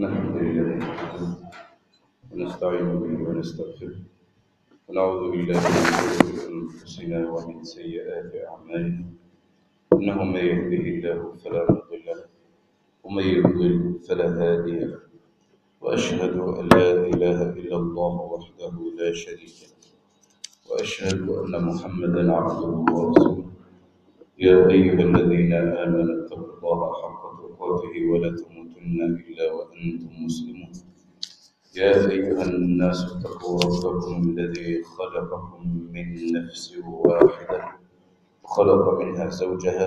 الحمد لله نحمده ونستعين به ونستغفره ونعوذ بالله من شرور انفسنا ومن سيئات اعمالنا انه من يهده الله فلا مضل له ومن يضلل فلا هادي له واشهد ان لا اله الا الله وحده لا شريك له واشهد ان محمدا عبده ورسوله يا ايها الذين امنوا اتقوا الله حق تقاته ولا تموتن الا وانتم مسلمون يا أيها الناس اتقوا ربكم الذي خلقكم من نفس واحدة وخلق منها زوجها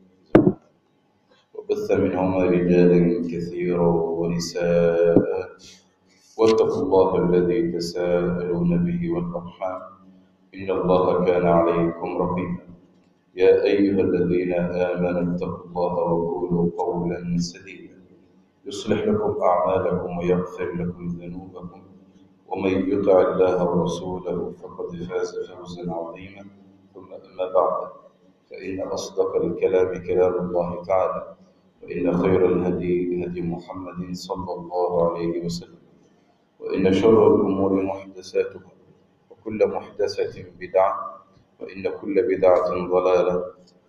وبث منهما رجالا كثيرا ونساء واتقوا الله الذي تساءلون به والأرحام إن الله كان عليكم رقيبا يا أيها الذين آمنوا اتقوا الله وقولوا قولا سديدا يصلح لكم أعمالكم ويغفر لكم ذنوبكم ومن يطع الله ورسوله فقد فاز فوزا عظيما ثم أما بعد فإن أصدق الكلام كلام الله تعالى وإن خير الهدي هدي محمد صلى الله عليه وسلم وإن شر الأمور محدثاتها وكل محدثة بدعة وإن كل بدعة ضلالة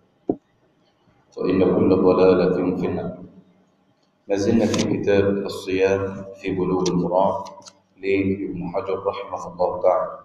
وإن كل ضلالة في النار ما زلنا في كتاب الصيام في بلوغ المرام لابن حجر رحمه الله تعالى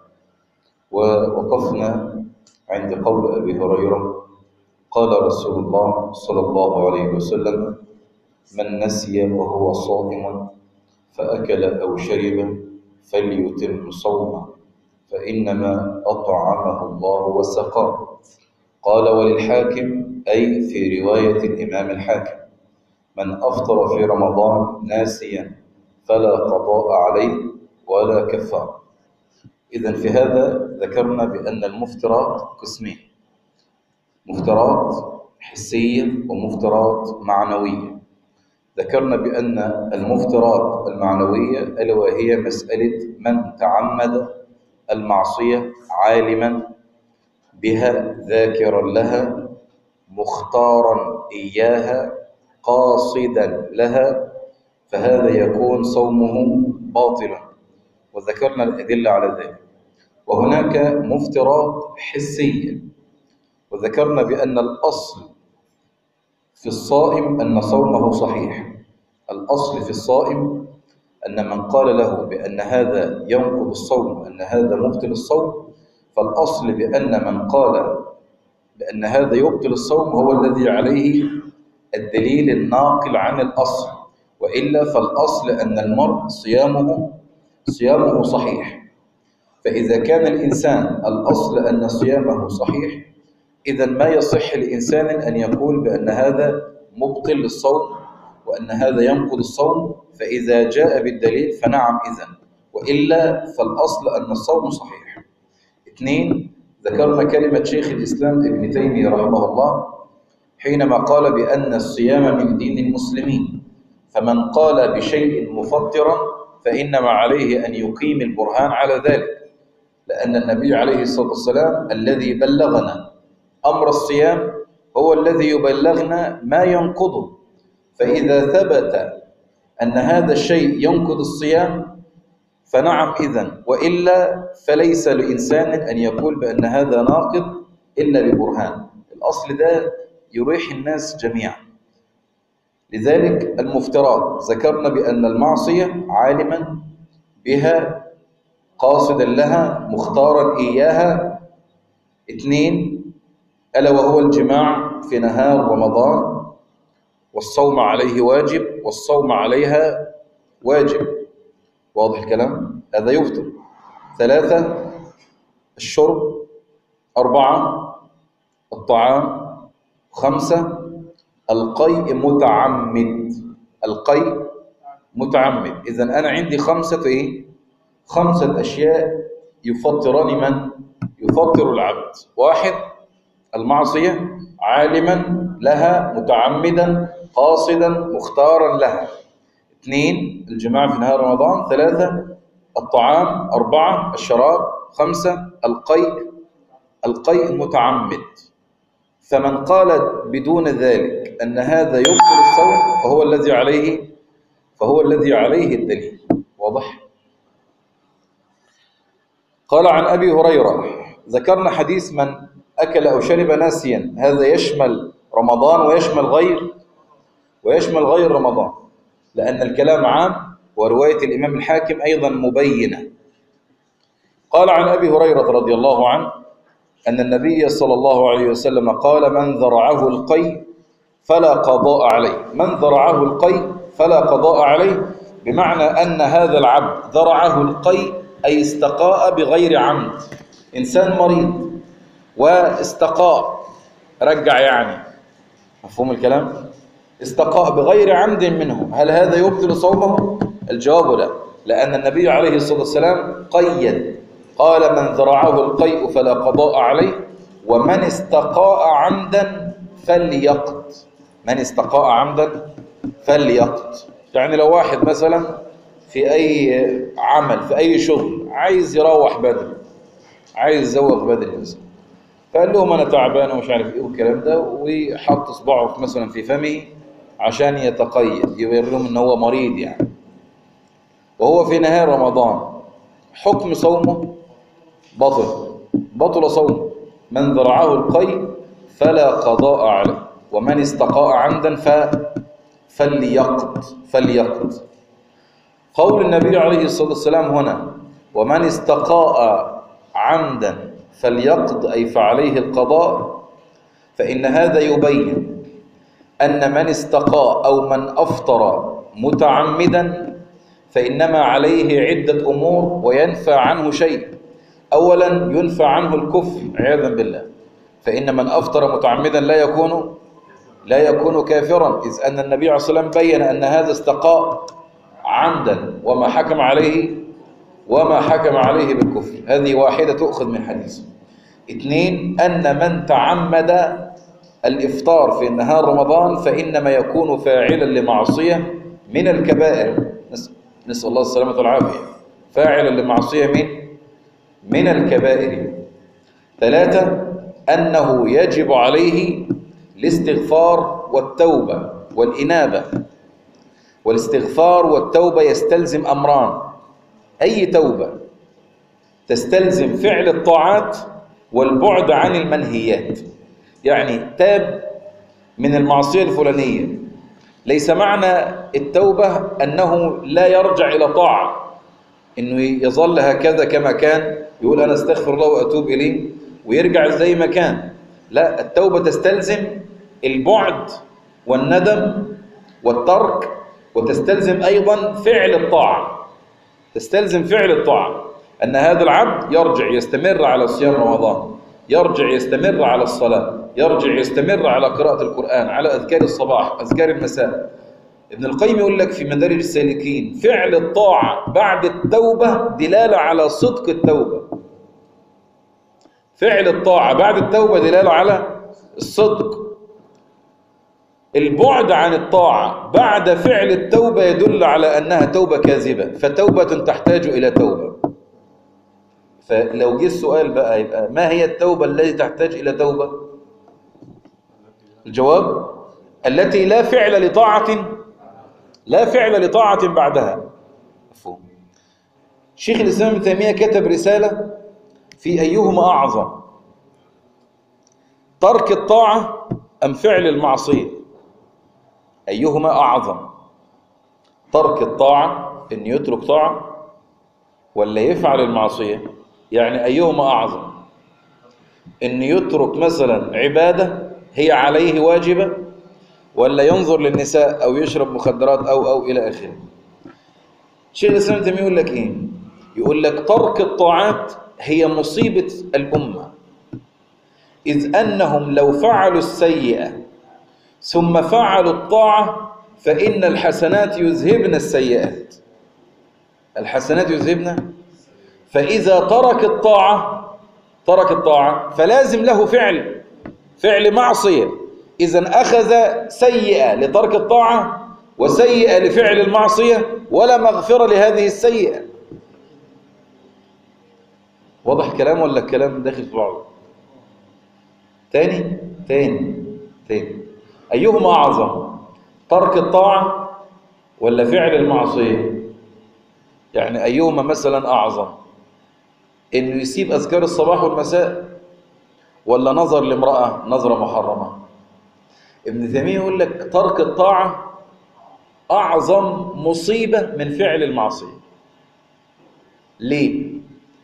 ووقفنا عند قول أبي هريرة قال رسول الله صلى الله عليه وسلم من نسي وهو صائم فأكل أو شرب فليتم صومه فإنما أطعمه الله وسقاه قال وللحاكم أي في رواية الإمام الحاكم من أفطر في رمضان ناسيا فلا قضاء عليه ولا كفارة إذا في هذا ذكرنا بأن المفترات قسمين مفترات حسية ومفترات معنوية ذكرنا بأن المفترات المعنوية ألا وهي مسألة من تعمد المعصية عالما بها ذاكرا لها مختارا إياها قاصدا لها فهذا يكون صومه باطلا وذكرنا الأدلة على ذلك وهناك مفترات حسية وذكرنا بأن الأصل في الصائم أن صومه صحيح الأصل في الصائم أن من قال له بأن هذا ينقض الصوم أن هذا مبطل الصوم فالأصل بأن من قال بأن هذا يبطل الصوم هو الذي عليه الدليل الناقل عن الأصل وإلا فالأصل أن المرء صيامه صيامه صحيح فإذا كان الإنسان الأصل أن صيامه صحيح إذا ما يصح لإنسان أن يقول بأن هذا مبطل للصوم وأن هذا ينقض الصوم فإذا جاء بالدليل فنعم إذن وإلا فالأصل أن الصوم صحيح اثنين ذكرنا كلمة شيخ الإسلام ابن تيمية رحمه الله حينما قال بأن الصيام من دين المسلمين فمن قال بشيء مفطرا فإنما عليه أن يقيم البرهان على ذلك لأن النبي عليه الصلاة والسلام الذي بلغنا أمر الصيام هو الذي يبلغنا ما ينقضه فإذا ثبت أن هذا الشيء ينقض الصيام فنعم إذن وإلا فليس لإنسان أن يقول بأن هذا ناقض إلا ببرهان الأصل ده يريح الناس جميعا لذلك المفترات ذكرنا بأن المعصية عالما بها قاصدا لها مختارا إياها اثنين ألا وهو الجماع في نهار رمضان والصوم عليه واجب والصوم عليها واجب واضح الكلام هذا يفطر ثلاثة الشرب أربعة الطعام خمسة القيء متعمد القيء متعمد إذا أنا عندي خمسة إيه؟ خمسة أشياء يفطران من؟ يفطر العبد واحد المعصية عالما لها متعمدا قاصدا مختارا لها اثنين الجماع في نهار رمضان ثلاثة الطعام أربعة الشراب خمسة القيء القيء متعمد فمن قال بدون ذلك أن هذا يبطل الصوم فهو الذي عليه فهو الذي عليه الدليل واضح قال عن أبي هريرة ذكرنا حديث من أكل أو شرب ناسيا هذا يشمل رمضان ويشمل غير ويشمل غير رمضان لأن الكلام عام ورواية الإمام الحاكم أيضا مبينة قال عن أبي هريرة رضي الله عنه أن النبي صلى الله عليه وسلم قال من ذرعه القي فلا قضاء عليه من ذرعه القي فلا قضاء عليه بمعنى أن هذا العبد ذرعه القي أي استقاء بغير عمد إنسان مريض واستقاء رجع يعني مفهوم الكلام استقاء بغير عمد منه هل هذا يبطل صومه الجواب لا لأن النبي عليه الصلاة والسلام قيد قال من ذرعه القيء فلا قضاء عليه ومن استقاء عمدا فليقض من استقاء عمدا فليقض يعني لو واحد مثلا في أي عمل في أي شغل عايز يروح بدري عايز يزوغ بدري مثلا فقال لهم أنا تعبان ومش عارف إيه والكلام ده وحط إصبعه مثلا في فمه عشان يتقيد يبين لهم إن هو مريض يعني وهو في نهاية رمضان حكم صومه بطل بطل صومه من ذرعه القي فلا قضاء عليه ومن استقاء عمدا ف فليقض فليقض قول النبي عليه الصلاة والسلام هنا ومن استقاء عمدا فليقض أي فعليه القضاء فإن هذا يبين أن من استقاء أو من أفطر متعمدا فإنما عليه عدة أمور وينفى عنه شيء أولا ينفى عنه الكفر عياذا بالله فإن من أفطر متعمدا لا يكون لا يكون كافرا إذ أن النبي عليه الصلاة والسلام بين أن هذا استقاء عمدا وما حكم عليه وما حكم عليه بالكفر هذه واحدة تؤخذ من حديث اثنين أن من تعمد الإفطار في نهار رمضان فإنما يكون فاعلا لمعصية من الكبائر نسأل الله السلامة والعافية فاعلا لمعصية من من الكبائر ثلاثة أنه يجب عليه الاستغفار والتوبة والإنابة والاستغفار والتوبة يستلزم أمران أي توبة تستلزم فعل الطاعات والبعد عن المنهيات يعني تاب من المعصية الفلانية ليس معنى التوبة أنه لا يرجع إلى طاعة إنه يظل هكذا كما كان يقول أنا استغفر الله وأتوب إليه ويرجع زي ما كان لا التوبة تستلزم البعد والندم والترك وتستلزم أيضا فعل الطاعة تستلزم فعل الطاعة أن هذا العبد يرجع يستمر على صيام رمضان يرجع يستمر على الصلاة يرجع يستمر على قراءة القرآن على أذكار الصباح أذكار المساء ابن القيم يقول لك في مدارج السالكين فعل الطاعة بعد التوبة دلالة على صدق التوبة فعل الطاعة بعد التوبة دلالة على الصدق البعد عن الطاعة بعد فعل التوبة يدل على أنها توبة كاذبة فتوبة تحتاج إلى توبة فلو جه السؤال بقى يبقى ما هي التوبة التي تحتاج إلى توبة الجواب التي لا فعل لطاعة لا فعل لطاعة بعدها مفهوم شيخ الإسلام ابن تيمية كتب رسالة في أيهما أعظم ترك الطاعة أم فعل المعصية أيهما أعظم ترك الطاعة إن يترك طاعة ولا يفعل المعصية يعني أيهما أعظم إن يترك مثلا عبادة هي عليه واجبة ولا ينظر للنساء أو يشرب مخدرات أو أو إلى آخره شيخ الإسلام تيمية يقول لك إيه يقول لك ترك الطاعات هي مصيبة الأمة إذ أنهم لو فعلوا السيئة ثم فعلوا الطاعة فإن الحسنات يذهبن السيئات الحسنات يذهبن فإذا ترك الطاعة ترك الطاعة فلازم له فعل فعل معصية إذا أخذ سيئة لترك الطاعة وسيئة لفعل المعصية ولا مغفرة لهذه السيئة واضح كلام ولا الكلام داخل في بعضه تاني تاني تاني أيهما أعظم ترك الطاعة ولا فعل المعصية يعني أيهما مثلا أعظم إنه يسيب أذكار الصباح والمساء ولا نظر لامرأة نظرة محرمة ابن تيمية يقول لك ترك الطاعة أعظم مصيبة من فعل المعصية ليه؟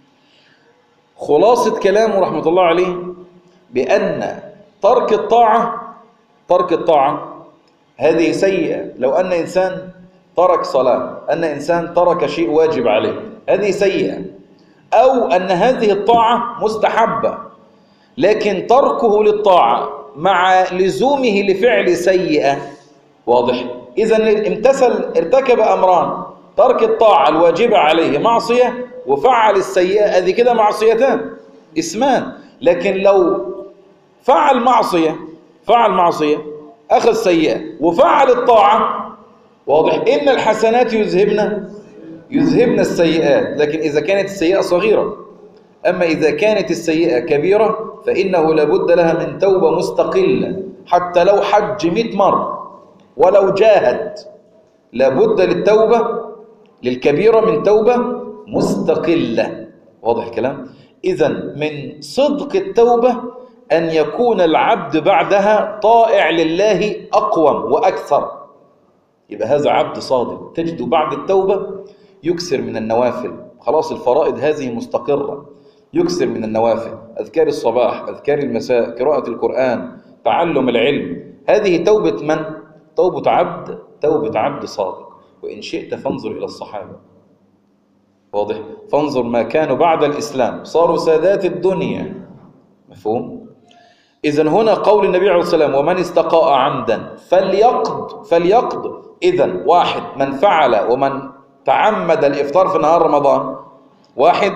خلاصة كلامه رحمة الله عليه بأن ترك الطاعة ترك الطاعة هذه سيئة لو أن إنسان ترك صلاة أن إنسان ترك شيء واجب عليه هذه سيئة أو أن هذه الطاعة مستحبة لكن تركه للطاعة مع لزومه لفعل سيئة واضح إذا امتثل ارتكب أمران ترك الطاعة الواجبة عليه معصية وفعل السيئة هذه كده معصيتان اسمان لكن لو فعل معصية فعل معصية أخذ سيئة وفعل الطاعة واضح إن الحسنات يذهبن يذهبن السيئات لكن إذا كانت السيئة صغيرة أما إذا كانت السيئة كبيرة فإنه لابد لها من توبة مستقلة حتى لو حج مئة مرة ولو جاهد لابد للتوبة للكبيرة من توبة مستقلة واضح الكلام إذا من صدق التوبة أن يكون العبد بعدها طائع لله أقوم وأكثر يبقى هذا عبد صادق تجد بعد التوبة يكسر من النوافل خلاص الفرائض هذه مستقرة يكسر من النوافل أذكار الصباح أذكار المساء قراءة القرآن تعلم العلم هذه توبة من؟ توبة عبد توبة عبد صادق وإن شئت فانظر إلى الصحابة واضح فانظر ما كانوا بعد الإسلام صاروا سادات الدنيا مفهوم إذا هنا قول النبي عليه الصلاة والسلام ومن استقاء عمدا فليقض فليقض إذا واحد من فعل ومن تعمد الإفطار في نهار رمضان واحد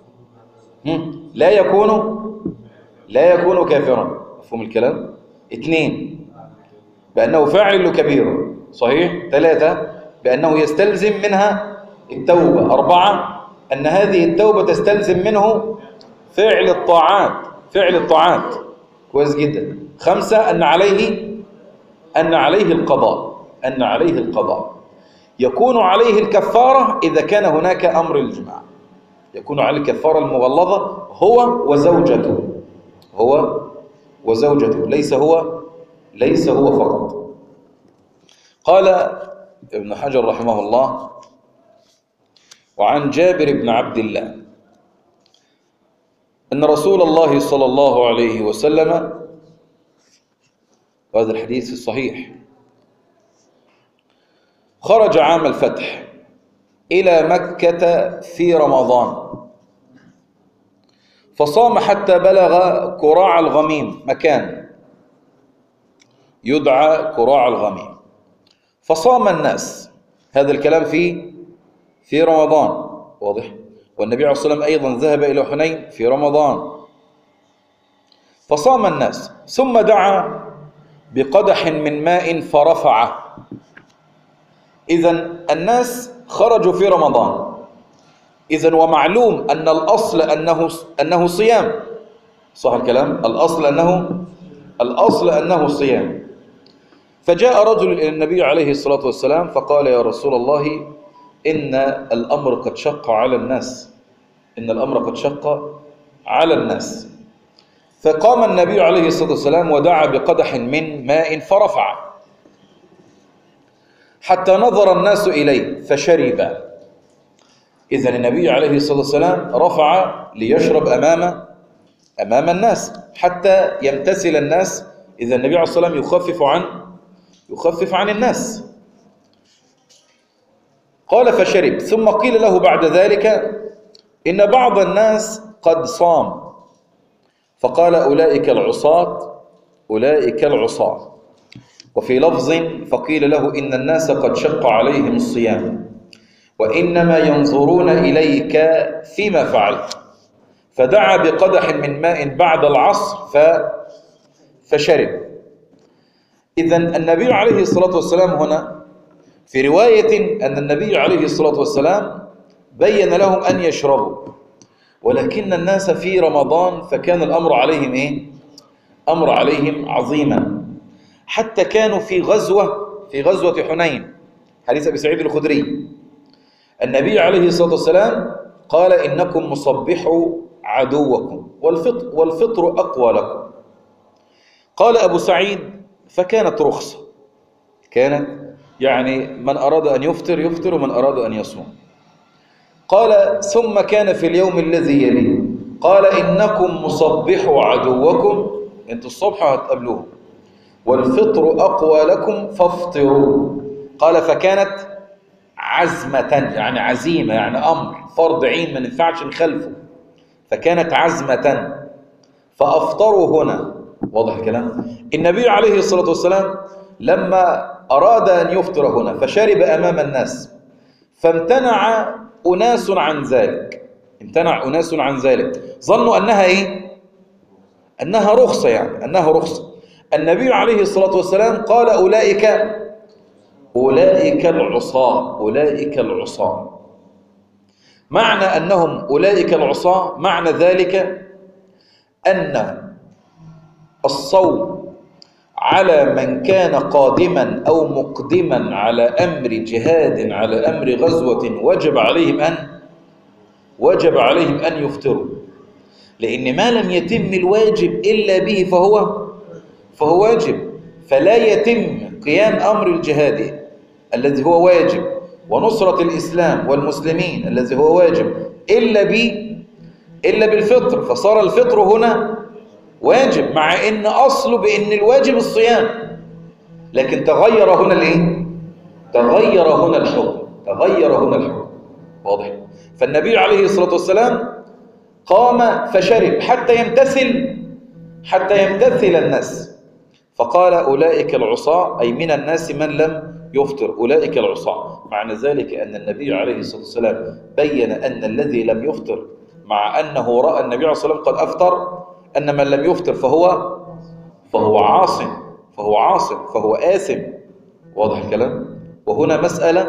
لا يكون لا يكون كافرا مفهوم الكلام اثنين بأنه فاعل كبير صحيح ثلاثة بأنه يستلزم منها التوبة أربعة أن هذه التوبة تستلزم منه فعل الطاعات فعل الطاعات كويس جدا خمسة أن عليه أن عليه القضاء أن عليه القضاء يكون عليه الكفارة إذا كان هناك أمر الجماع يكون عليه الكفارة المغلظة هو وزوجته هو وزوجته ليس هو ليس هو فقط قال ابن حجر رحمه الله وعن جابر بن عبد الله أن رسول الله صلى الله عليه وسلم وهذا الحديث الصحيح خرج عام الفتح إلى مكة في رمضان فصام حتى بلغ كراع الغميم مكان يدعى كراع الغميم فصام الناس هذا الكلام في في رمضان واضح والنبي عليه الصلاة والسلام أيضا ذهب إلى حنين في رمضان فصام الناس ثم دعا بقدح من ماء فرفعه إذا الناس خرجوا في رمضان إذا ومعلوم أن الأصل أنه أنه صيام صح الكلام الأصل أنه الأصل أنه صيام فجاء رجل إلى النبي عليه الصلاة والسلام فقال يا رسول الله إن الأمر قد شق على الناس إن الأمر قد شق على الناس فقام النبي عليه الصلاة والسلام ودعا بقدح من ماء فرفع حتى نظر الناس إليه فشرب إذا النبي عليه الصلاة والسلام رفع ليشرب أمام أمام الناس حتى يمتثل الناس إذا النبي عليه الصلاة والسلام يخفف عن يخفف عن الناس قال فشرب ثم قيل له بعد ذلك إن بعض الناس قد صام فقال أولئك العصاة أولئك العصاة وفي لفظ فقيل له إن الناس قد شق عليهم الصيام وإنما ينظرون إليك فيما فعلت فدعا بقدح من ماء بعد العصر ف فشرب إذا النبي عليه الصلاة والسلام هنا في رواية أن النبي عليه الصلاة والسلام بين لهم أن يشربوا ولكن الناس في رمضان فكان الأمر عليهم إيه؟ أمر عليهم عظيما حتى كانوا في غزوة في غزوة حنين حديث أبي سعيد الخدري النبي عليه الصلاة والسلام قال إنكم مصبحوا عدوكم والفطر, والفطر أقوى لكم قال أبو سعيد فكانت رخصة كانت يعني من أراد أن يفطر يفطر ومن أراد أن يصوم قال ثم كان في اليوم الذي يليه قال إنكم مصبحوا عدوكم انتوا الصبح هتقابلوه والفطر أقوى لكم فافطروا قال فكانت عزمة يعني عزيمة يعني أمر فرض عين ما ينفعش نخلفه فكانت عزمة فأفطروا هنا واضح الكلام النبي عليه الصلاة والسلام لما أراد أن يفطر هنا فشرب أمام الناس فامتنع أناس عن ذلك امتنع أناس عن ذلك ظنوا أنها إيه؟ أنها رخصة يعني أنها رخصة النبي عليه الصلاة والسلام قال أولئك أولئك العصاة أولئك العصاة معنى أنهم أولئك العصاة معنى ذلك أن الصوم على من كان قادما أو مقدما على أمر جهاد على أمر غزوة وجب عليهم أن وجب عليهم أن يفطروا لأن ما لم يتم الواجب إلا به فهو فهو واجب فلا يتم قيام أمر الجهاد الذي هو واجب ونصرة الإسلام والمسلمين الذي هو واجب إلا ب إلا بالفطر فصار الفطر هنا واجب مع إن أصله بإن الواجب الصيام لكن تغير هنا الإيه؟ تغير هنا الحكم تغير هنا الحكم واضح فالنبي عليه الصلاة والسلام قام فشرب حتى يمتثل حتى يمتثل الناس فقال أولئك العصاة أي من الناس من لم يفطر أولئك العصاة معنى ذلك أن النبي عليه الصلاة والسلام بين أن الذي لم يفطر مع أنه رأى النبي عليه الصلاة والسلام قد أفطر أن من لم يفطر فهو فهو عاصم فهو عاصم فهو آثم واضح الكلام وهنا مسألة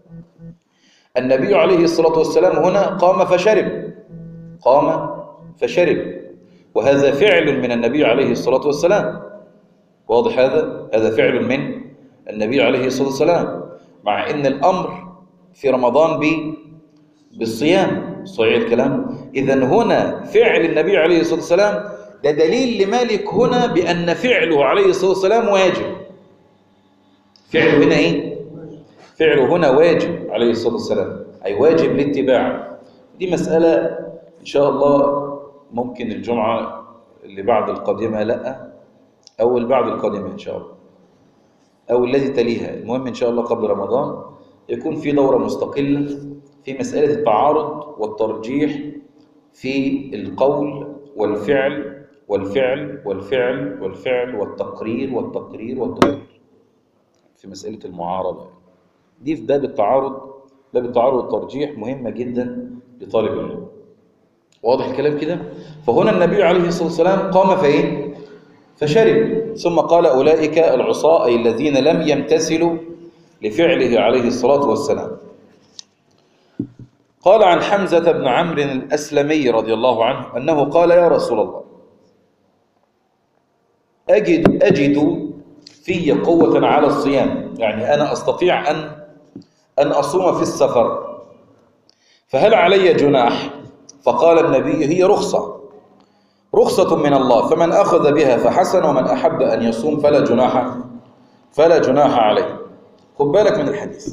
النبي عليه الصلاة والسلام هنا قام فشرب قام فشرب وهذا فعل من النبي عليه الصلاة والسلام واضح هذا هذا فعل من النبي عليه الصلاة والسلام مع ان الأمر في رمضان ب بالصيام صحيح الكلام إذا هنا فعل النبي عليه الصلاة والسلام ده دليل لمالك هنا بأن فعله عليه الصلاة والسلام واجب فعله هنا إيه؟ فعله هنا واجب عليه الصلاة والسلام أي واجب الاتباع دي مسألة إن شاء الله ممكن الجمعة اللي بعد القادمة لا أو اللي بعد القادمة إن شاء الله أو الذي تليها المهم إن شاء الله قبل رمضان يكون في دورة مستقلة في مسألة التعارض والترجيح في القول والفعل والفعل والفعل والفعل والتقرير والتقرير والتقرير في مسألة المعارضة دي في باب التعارض باب التعارض والترجيح مهمة جدا لطالب العلم واضح الكلام كده فهنا النبي عليه الصلاة والسلام قام فإيه فشرب ثم قال أولئك العصاة أي الذين لم يمتثلوا لفعله عليه الصلاة والسلام قال عن حمزة بن عمرو الأسلمي رضي الله عنه أنه قال يا رسول الله أجد, أجد في قوة على الصيام يعني أنا أستطيع أن أن أصوم في السفر فهل علي جناح فقال النبي هي رخصة رخصة من الله فمن أخذ بها فحسن ومن أحب أن يصوم فلا جناح فلا جناح عليه خد بالك من الحديث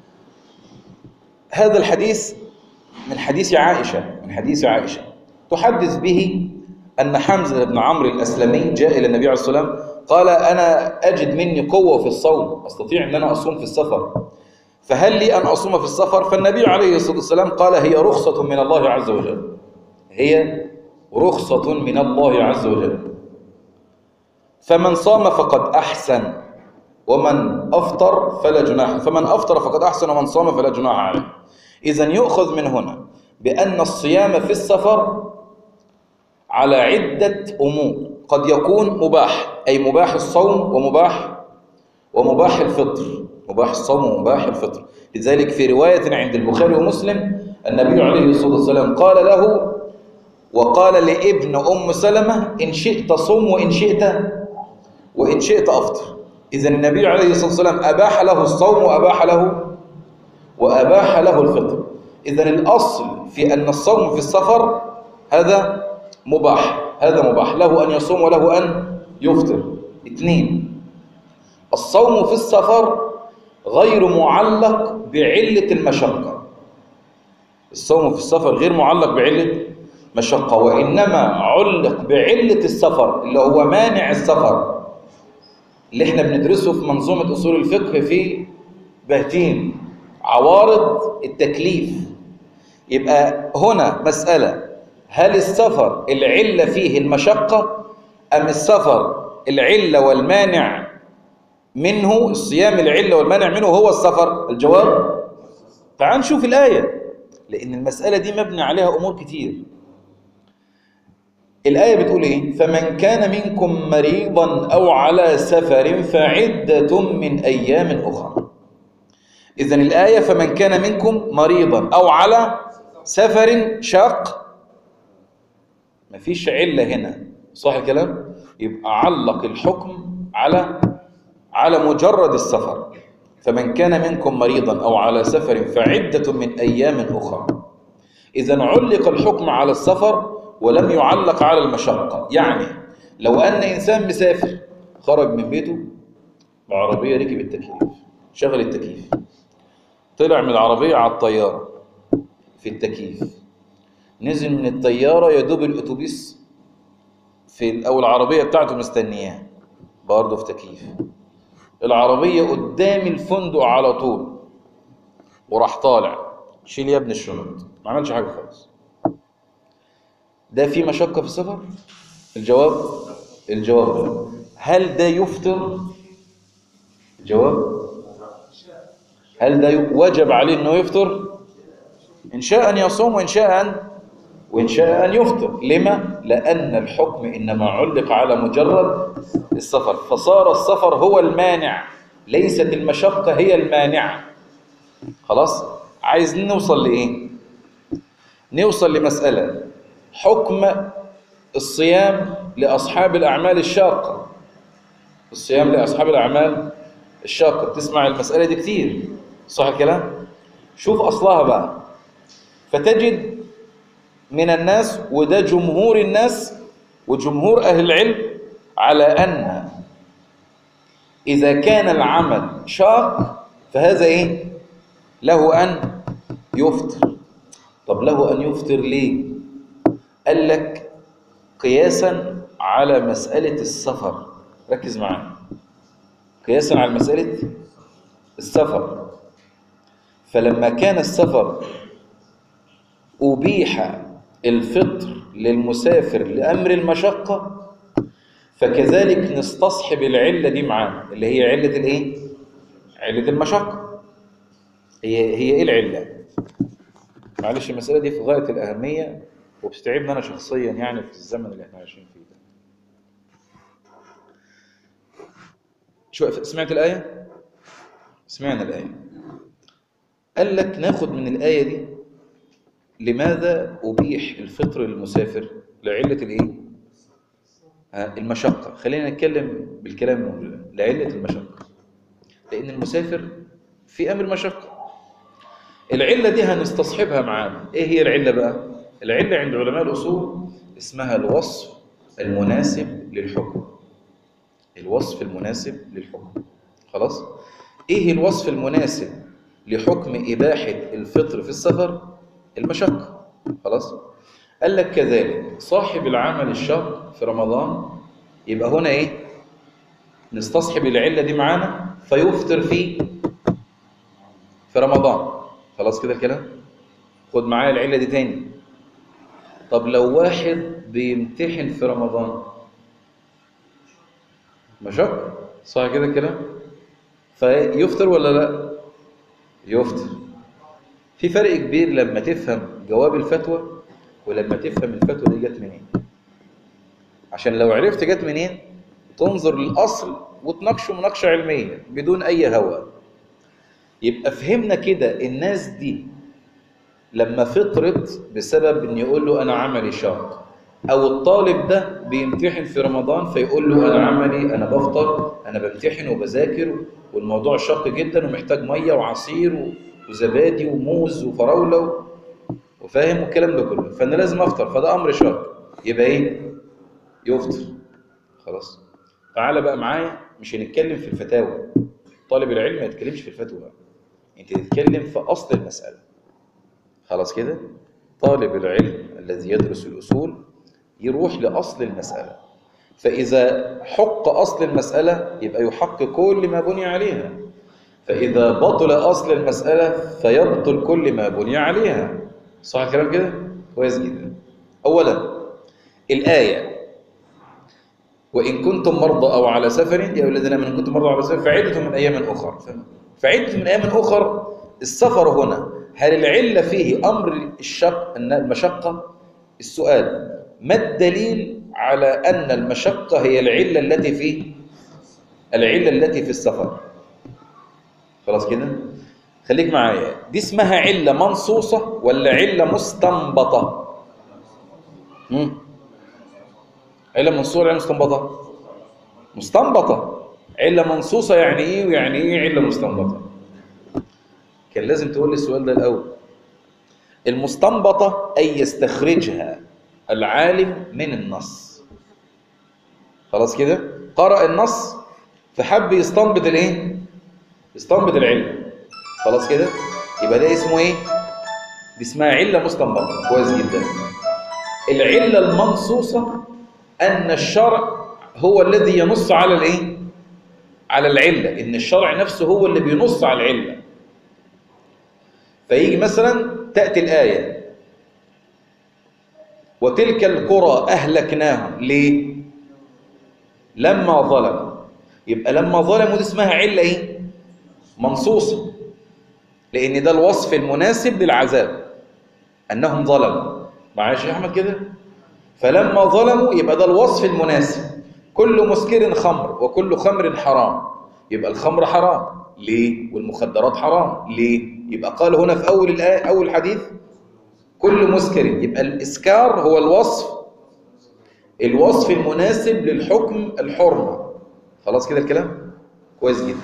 هذا الحديث من حديث عائشة من حديث عائشة تحدث به أن حمزة بن عمرو الأسلمي جاء إلى النبي عليه الصلاة والسلام قال أنا أجد مني قوة في الصوم أستطيع أن أنا أصوم في السفر فهل لي أن أصوم في السفر فالنبي عليه الصلاة والسلام قال هي رخصة من الله عز وجل هي رخصة من الله عز وجل فمن صام فقد أحسن ومن أفطر فلا جناح فمن أفطر فقد أحسن ومن صام فلا جناح عليه إذا يؤخذ من هنا بأن الصيام في السفر على عدة أمور قد يكون مباح أي مباح الصوم ومباح ومباح الفطر مباح الصوم ومباح الفطر لذلك في رواية عند البخاري ومسلم النبي عليه الصلاة والسلام قال له وقال لابن أم سلمة إن شئت صم وإن شئت وإن شئت أفطر إذا النبي عليه الصلاة والسلام أباح له الصوم وأباح له وأباح له الفطر إذا الأصل في أن الصوم في السفر هذا مباح هذا مباح له أن يصوم وله أن يفطر اثنين الصوم في السفر غير معلق بعلة المشقة الصوم في السفر غير معلق بعلة مشقة وإنما علق بعلة السفر اللي هو مانع السفر اللي احنا بندرسه في منظومة أصول الفقه في بهتين عوارض التكليف يبقى هنا مسألة هل السفر العلة فيه المشقة أم السفر العلة والمانع منه الصيام العلة والمانع منه هو السفر الجواب تعال نشوف الآية لأن المسألة دي مبني عليها أمور كتير الآية بتقول إيه فمن كان منكم مريضا أو على سفر فعدة من أيام أخرى إذا الآية فمن كان منكم مريضا أو على سفر شاق مفيش علة هنا صح الكلام يبقى علق الحكم على على مجرد السفر فمن كان منكم مريضا أو على سفر فعدة من أيام أخرى إذا علق الحكم على السفر ولم يعلق على المشقة يعني لو أن إنسان مسافر خرج من بيته بعربية ركب التكييف شغل التكييف طلع من العربية على الطيارة في التكييف نزل من الطيارة يدوب الأتوبيس في أو العربية بتاعته مستنياه برضه في تكييف العربية قدام الفندق على طول وراح طالع شيل يا ابن الشنط ما عملش حاجة خالص ده في مشقة في السفر الجواب الجواب لا هل ده يفطر الجواب هل ده وجب عليه انه يفطر ان شاء ان يصوم وان شاء ان وان شاء ان يفطر لما لان الحكم انما علق على مجرد السفر فصار السفر هو المانع ليست المشقة هي المانعة خلاص عايزين نوصل لايه نوصل لمسألة حكم الصيام لأصحاب الأعمال الشاقة الصيام لأصحاب الأعمال الشاقة بتسمع المسألة دي كتير صح الكلام شوف أصلها بقى فتجد من الناس وده جمهور الناس وجمهور أهل العلم على أن إذا كان العمل شاق فهذا إيه له أن يفطر طب له أن يفطر ليه قال لك قياسا على مسألة السفر ركز معايا قياسا على مسألة السفر فلما كان السفر أبيح الفطر للمسافر لأمر المشقة فكذلك نستصحب العلة دي معانا اللي هي علة الايه؟ علة المشقة هي هي ايه العلة؟ معلش المسألة دي في غاية الأهمية وبتتعبني أنا شخصيا يعني في الزمن اللي احنا عايشين فيه ده شو سمعت الآية؟ سمعنا الآية قال لك ناخد من الآية دي لماذا أبيح الفطر للمسافر لعلة الإيه؟ ها المشقة خلينا نتكلم بالكلام لعلة المشقة لأن المسافر في أمر مشقة العلة دي هنستصحبها معانا إيه هي العلة بقى؟ العلة عند علماء الأصول اسمها الوصف المناسب للحكم الوصف المناسب للحكم خلاص؟ إيه الوصف المناسب لحكم إباحة الفطر في السفر؟ المشقة خلاص؟ قال لك كذلك صاحب العمل الشاق في رمضان يبقى هنا إيه؟ نستصحب العلة دي معانا فيفطر في في رمضان خلاص كده الكلام؟ خد معايا العلة دي تاني طب لو واحد بيمتحن في رمضان مشق صح كده الكلام فيفطر ولا لا يفطر في فرق كبير لما تفهم جواب الفتوى ولما تفهم الفتوى دي جت منين عشان لو عرفت جت منين تنظر للاصل وتناقشه مناقشه علميه بدون اي هوى يبقى فهمنا كده الناس دي لما فطرت بسبب ان يقول له انا عملي شاق او الطالب ده بيمتحن في رمضان فيقول له انا عملي انا بفطر انا بمتحن وبذاكر والموضوع شاق جدا ومحتاج ميه وعصير و- وزبادي وموز وفراوله وفاهم والكلام ده كله فانا لازم افطر فده امر شاق يبقى ايه يفطر خلاص تعالى بقى معايا مش هنتكلم في الفتاوى طالب العلم ما يتكلمش في الفتوى انت تتكلم في اصل المساله خلاص كده طالب العلم الذي يدرس الاصول يروح لاصل المساله فاذا حق اصل المساله يبقى يحق كل ما بني عليها فاذا بطل اصل المساله فيبطل كل ما بني عليها صح الكلام كده كويس جدا اولا الايه وإن كنتم مرضى أو على سفر يا أيها الذين آمنوا إن كنتم مرضى أو على سفر فعدة من أيام أخر فعدة من أيام أخر السفر هنا هل العلة فيه أمر الشق أن المشقة السؤال ما الدليل على أن المشقة هي العلة التي في العلة التي في السفر خلاص كده خليك معايا دي اسمها علة منصوصة ولا علة مستنبطة مم. علة منصوصة ولا علة مستنبطة مستنبطة علة منصوصة يعني ايه ويعني ايه علة مستنبطة كان لازم تقول لي السؤال ده الأول المستنبطة أي يستخرجها العالم من النص خلاص كده قرأ النص فحب يستنبط الايه يستنبط العلة خلاص كده يبقى ده اسمه ايه دي اسمها علة مستنبطة كويس جدا العلة المنصوصة أن الشرع هو الذي ينص على الايه على العلة إن الشرع نفسه هو اللي بينص على العلة فيجي مثلا تأتي الآية وتلك القرى أهلكناهم ليه لما ظلموا يبقى لما ظلموا دي اسمها علة ايه منصوصة لأن ده الوصف المناسب للعذاب أنهم ظلموا معايا يا شيخ أحمد كده فلما ظلموا يبقى ده الوصف المناسب كل مسكر خمر وكل خمر حرام يبقى الخمر حرام ليه والمخدرات حرام ليه يبقى قال هنا في أول الآية أول حديث كل مسكر يبقى الإسكار هو الوصف الوصف المناسب للحكم الحرمة خلاص كده الكلام كويس جدا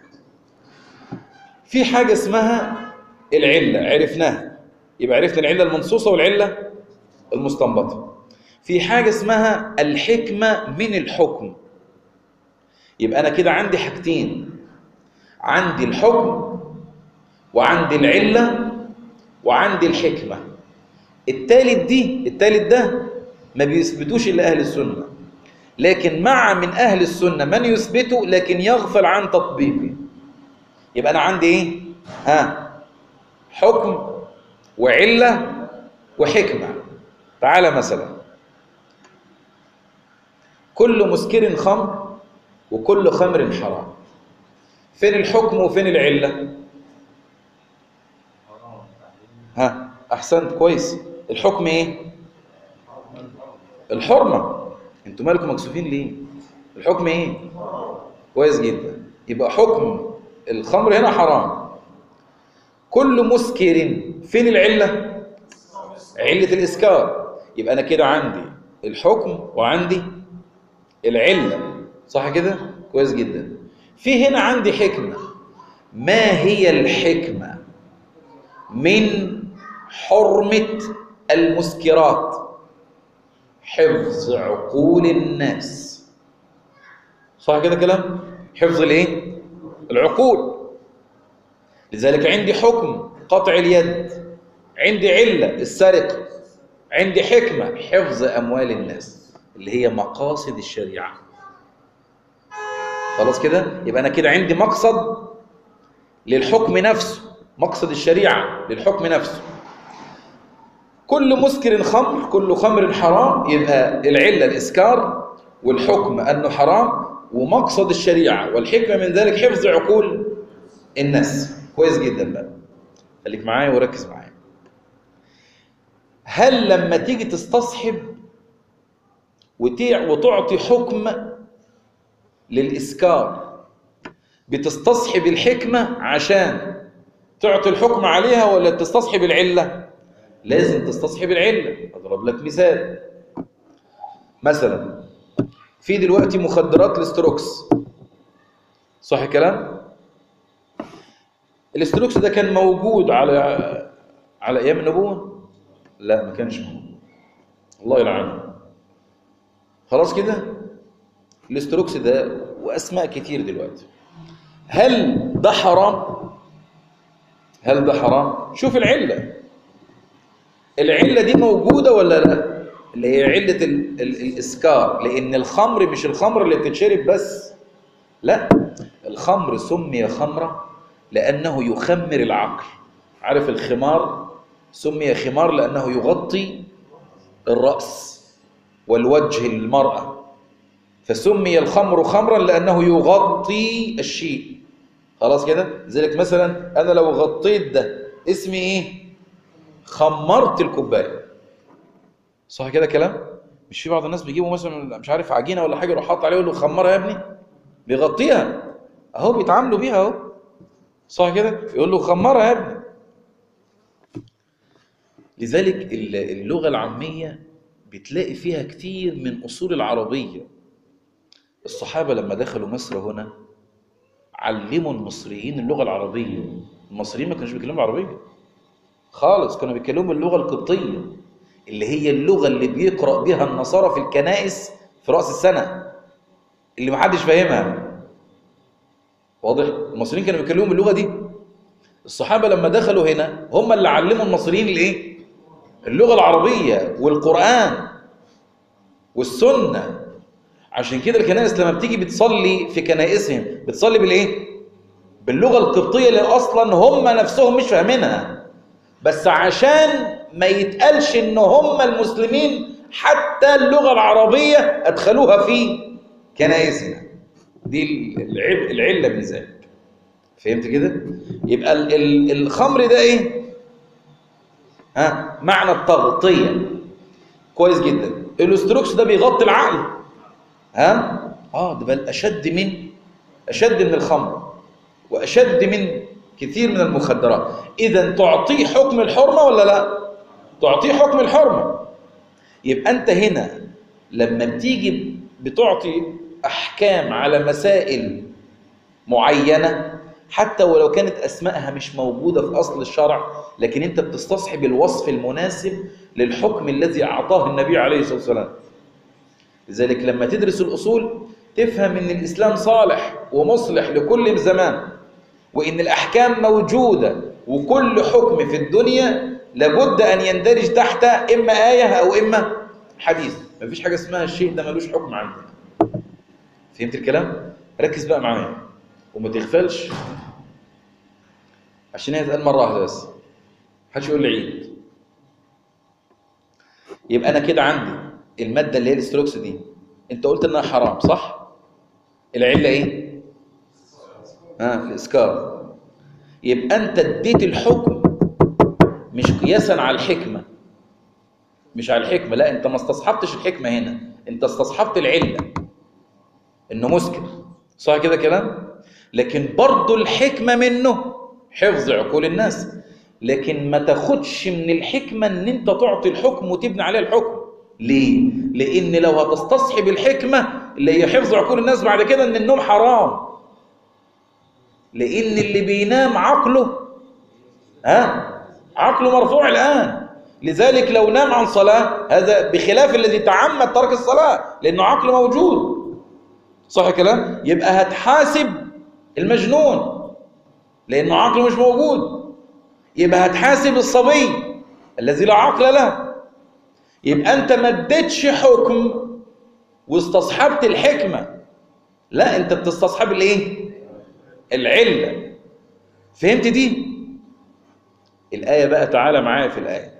في حاجة اسمها العلة عرفناها يبقى عرفنا العلة المنصوصة والعلة المستنبطة في حاجة اسمها الحكمة من الحكم يبقى أنا كده عندي حاجتين عندي الحكم وعندي العلة وعندي الحكمة التالت دي التالت ده ما بيثبتوش إلا أهل السنة لكن مع من أهل السنة من يثبته لكن يغفل عن تطبيقه يبقى أنا عندي إيه؟ ها حكم وعلة وحكمة تعالى مثلا كل مسكر خمر وكل خمر حرام فين الحكم وفين العلة ها أحسنت كويس الحكم إيه الحرمة انتوا مالكم مكسوفين ليه الحكم إيه كويس جدا يبقى حكم الخمر هنا حرام كل مسكر فين العلة علة الإسكار يبقى أنا كده عندي الحكم وعندي العلة صح كده كويس جدا في هنا عندي حكمة ما هي الحكمة من حرمة المسكرات حفظ عقول الناس صح كده كلام حفظ الايه العقول لذلك عندي حكم قطع اليد عندي علة السرقة عندي حكمة حفظ أموال الناس اللي هي مقاصد الشريعة خلاص كده يبقى أنا كده عندي مقصد للحكم نفسه مقصد الشريعة للحكم نفسه كل مسكر خمر كل خمر حرام يبقى العلة الإسكار والحكم أنه حرام ومقصد الشريعة والحكمة من ذلك حفظ عقول الناس كويس جدا بقى خليك معايا وركز معايا هل لما تيجي تستصحب وتعطي حكم للإسكار بتستصحب الحكمة عشان تعطي الحكم عليها ولا تستصحب العلة لازم تستصحب العلة أضرب لك مثال مثلا في دلوقتي مخدرات الاستروكس صح الكلام الاستروكس ده كان موجود على على ايام النبوه لا ما كانش موجود الله يلعنه خلاص كده الاستروكس ده واسماء كتير دلوقتي هل ده حرام هل ده حرام شوف العله العله دي موجوده ولا لا اللي هي عله ال ال الاسكار لان الخمر مش الخمر اللي بتتشرب بس لا الخمر سمي خمرا لانه يخمر العقل عارف الخمار سمي خمار لانه يغطي الراس والوجه المراه فسمي الخمر خمرا لانه يغطي الشيء خلاص كده لذلك مثلا انا لو غطيت ده اسمي ايه خمرت الكوبايه صح كده كلام مش في بعض الناس بيجيبوا مثلا مش عارف عجينه ولا حاجه يروح حاطط عليه يقول له خمرها يا ابني بيغطيها اهو بيتعاملوا بيها اهو صح كده يقول له خمرها يا ابني لذلك اللغه العاميه بتلاقي فيها كتير من اصول العربيه الصحابه لما دخلوا مصر هنا علموا المصريين اللغه العربيه المصريين ما كانوش بيتكلموا عربيه خالص كانوا بيتكلموا اللغه القبطيه اللي هي اللغه اللي بيقرا بها النصارى في الكنائس في راس السنه اللي محدش فاهمها واضح المصريين كانوا بيتكلموا باللغه دي الصحابه لما دخلوا هنا هم اللي علموا المصريين الايه اللغه العربيه والقران والسنه عشان كده الكنائس لما بتيجي بتصلي في كنائسهم بتصلي بالايه باللغه القبطيه اللي اصلا هم نفسهم مش فاهمينها بس عشان ما يتقالش ان هم المسلمين حتى اللغه العربيه ادخلوها في كنائسنا دي العب العله من ذلك فهمت كده يبقى ال ال الخمر ده ايه ها معنى التغطيه كويس جدا الاستروكس ده بيغطي العقل ها اه ده بل اشد من اشد من الخمر واشد من كثير من المخدرات اذا تعطيه حكم الحرمه ولا لا تعطيه حكم الحرمه يبقى انت هنا لما بتيجي بتعطي احكام على مسائل معينه حتى ولو كانت اسمائها مش موجوده في اصل الشرع لكن انت بتستصحب الوصف المناسب للحكم الذي اعطاه النبي عليه الصلاه والسلام لذلك لما تدرس الاصول تفهم ان الاسلام صالح ومصلح لكل زمان وان الاحكام موجوده وكل حكم في الدنيا لابد ان يندرج تحت اما ايه او اما حديث مفيش حاجه اسمها الشيء ده ملوش حكم عندنا فهمت الكلام ركز بقى معايا وما تغفلش عشان هي تتقال مره واحده بس محدش يقول لي عيد يبقى انا كده عندي الماده اللي هي الاستروكس دي انت قلت انها حرام صح العله ايه ها الاسكار يبقى انت اديت الحكم مش قياسا على الحكمه مش على الحكمه لا انت ما استصحبتش الحكمه هنا انت استصحبت العله انه مسكر صح كده كلام لكن برضه الحكمه منه حفظ عقول الناس لكن ما تاخدش من الحكمه ان انت تعطي الحكم وتبني عليه الحكم ليه لان لو هتستصحب الحكمه اللي هي حفظ عقول الناس بعد كده ان النوم حرام لان اللي بينام عقله ها عقله مرفوع الان لذلك لو نام عن صلاه هذا بخلاف الذي تعمد ترك الصلاه لانه عقله موجود صح الكلام يبقى هتحاسب المجنون لانه عقله مش موجود يبقى هتحاسب الصبي الذي لا عقل له يبقى انت ما اديتش حكم واستصحبت الحكمه لا انت بتستصحب الايه العله فهمت دي الايه بقى تعالى معايا في الايه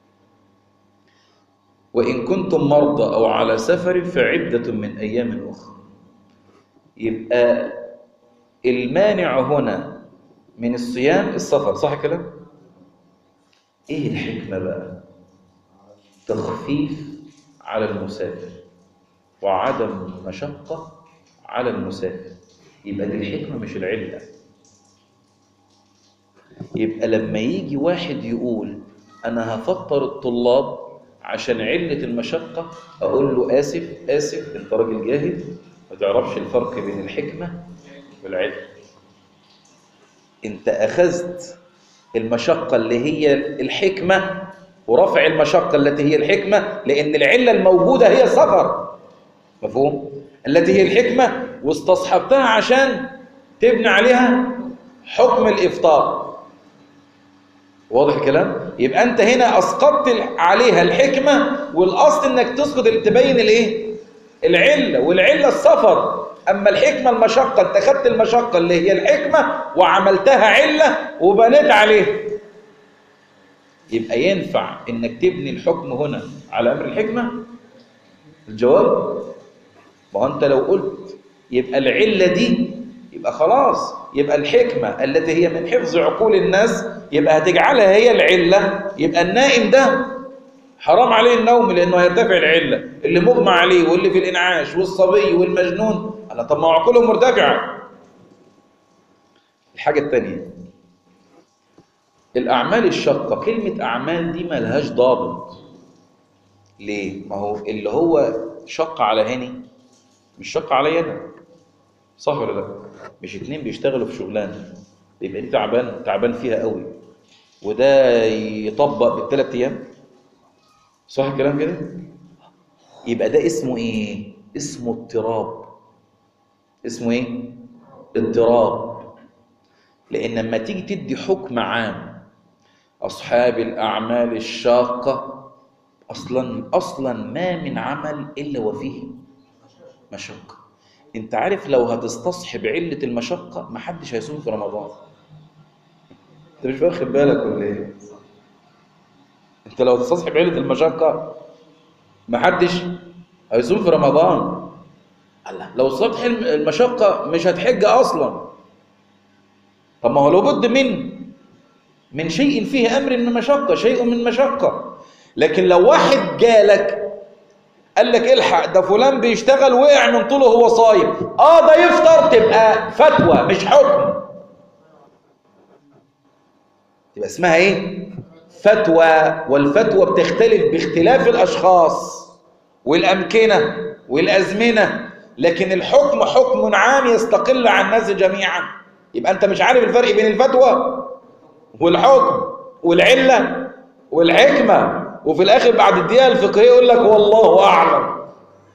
وان كنتم مرضى او على سفر فعده من ايام اخرى يبقى المانع هنا من الصيام السفر صح الكلام ايه الحكمه بقى تخفيف على المسافر وعدم مشقه على المسافر يبقى دي الحكمه مش العله يبقى لما يجي واحد يقول انا هفطر الطلاب عشان علة المشقة أقول له آسف آسف أنت راجل جاهل ما تعرفش الفرق بين الحكمة والعلم أنت أخذت المشقة اللي هي الحكمة ورفع المشقة التي هي الحكمة لأن العلة الموجودة هي السفر مفهوم؟ التي هي الحكمة واستصحبتها عشان تبني عليها حكم الإفطار واضح الكلام؟ يبقى أنت هنا أسقطت عليها الحكمة والأصل أنك تسقط تبين الإيه؟ العلة والعلة السفر أما الحكمة المشقة أنت خدت المشقة اللي هي الحكمة وعملتها علة وبنيت عليها يبقى ينفع انك تبني الحكم هنا على امر الحكمه الجواب ما هو انت لو قلت يبقى العله دي يبقى خلاص يبقى الحكمه التي هي من حفظ عقول الناس يبقى هتجعلها هي العله يبقى النائم ده حرام عليه النوم لانه هيرتفع العله اللي مغمى عليه واللي في الانعاش والصبي والمجنون انا طب ما هو عقولهم مرتفعه الحاجه الثانيه الأعمال الشاقة كلمة أعمال دي ملهاش ضابط ليه؟ ما هو اللي هو شق على هاني مش شق عليا أنا صح ولا لا؟ مش اتنين بيشتغلوا في شغلانة يبقى دي تعبان تعبان فيها قوي وده يطبق بالثلاث أيام صح الكلام كده؟ يبقى ده اسمه إيه؟ اسمه اضطراب اسمه إيه؟ اضطراب لأن لما تيجي تدي حكم عام أصحاب الأعمال الشاقة أصلا أصلا ما من عمل إلا وفيه مشقة أنت عارف لو هتستصحب علة المشقة محدش هيصوم في رمضان أنت مش واخد بالك ولا إيه؟ أنت لو هتستصحب علة المشقة محدش هيصوم في رمضان الله لو صدح المشقة مش هتحج أصلا طب ما هو لابد من من شيء فيه امر من مشقه شيء من مشقه لكن لو واحد جالك قال لك الحق ده فلان بيشتغل وقع من طوله وهو صايم اه ده يفطر تبقى فتوى مش حكم تبقى اسمها ايه فتوى والفتوى بتختلف باختلاف الاشخاص والامكنه والازمنه لكن الحكم حكم عام يستقل عن الناس جميعا يبقى انت مش عارف الفرق بين الفتوى والحكم والعلة والحكمة وفي الآخر بعد الدقيقة الفقهية يقول لك والله أعلم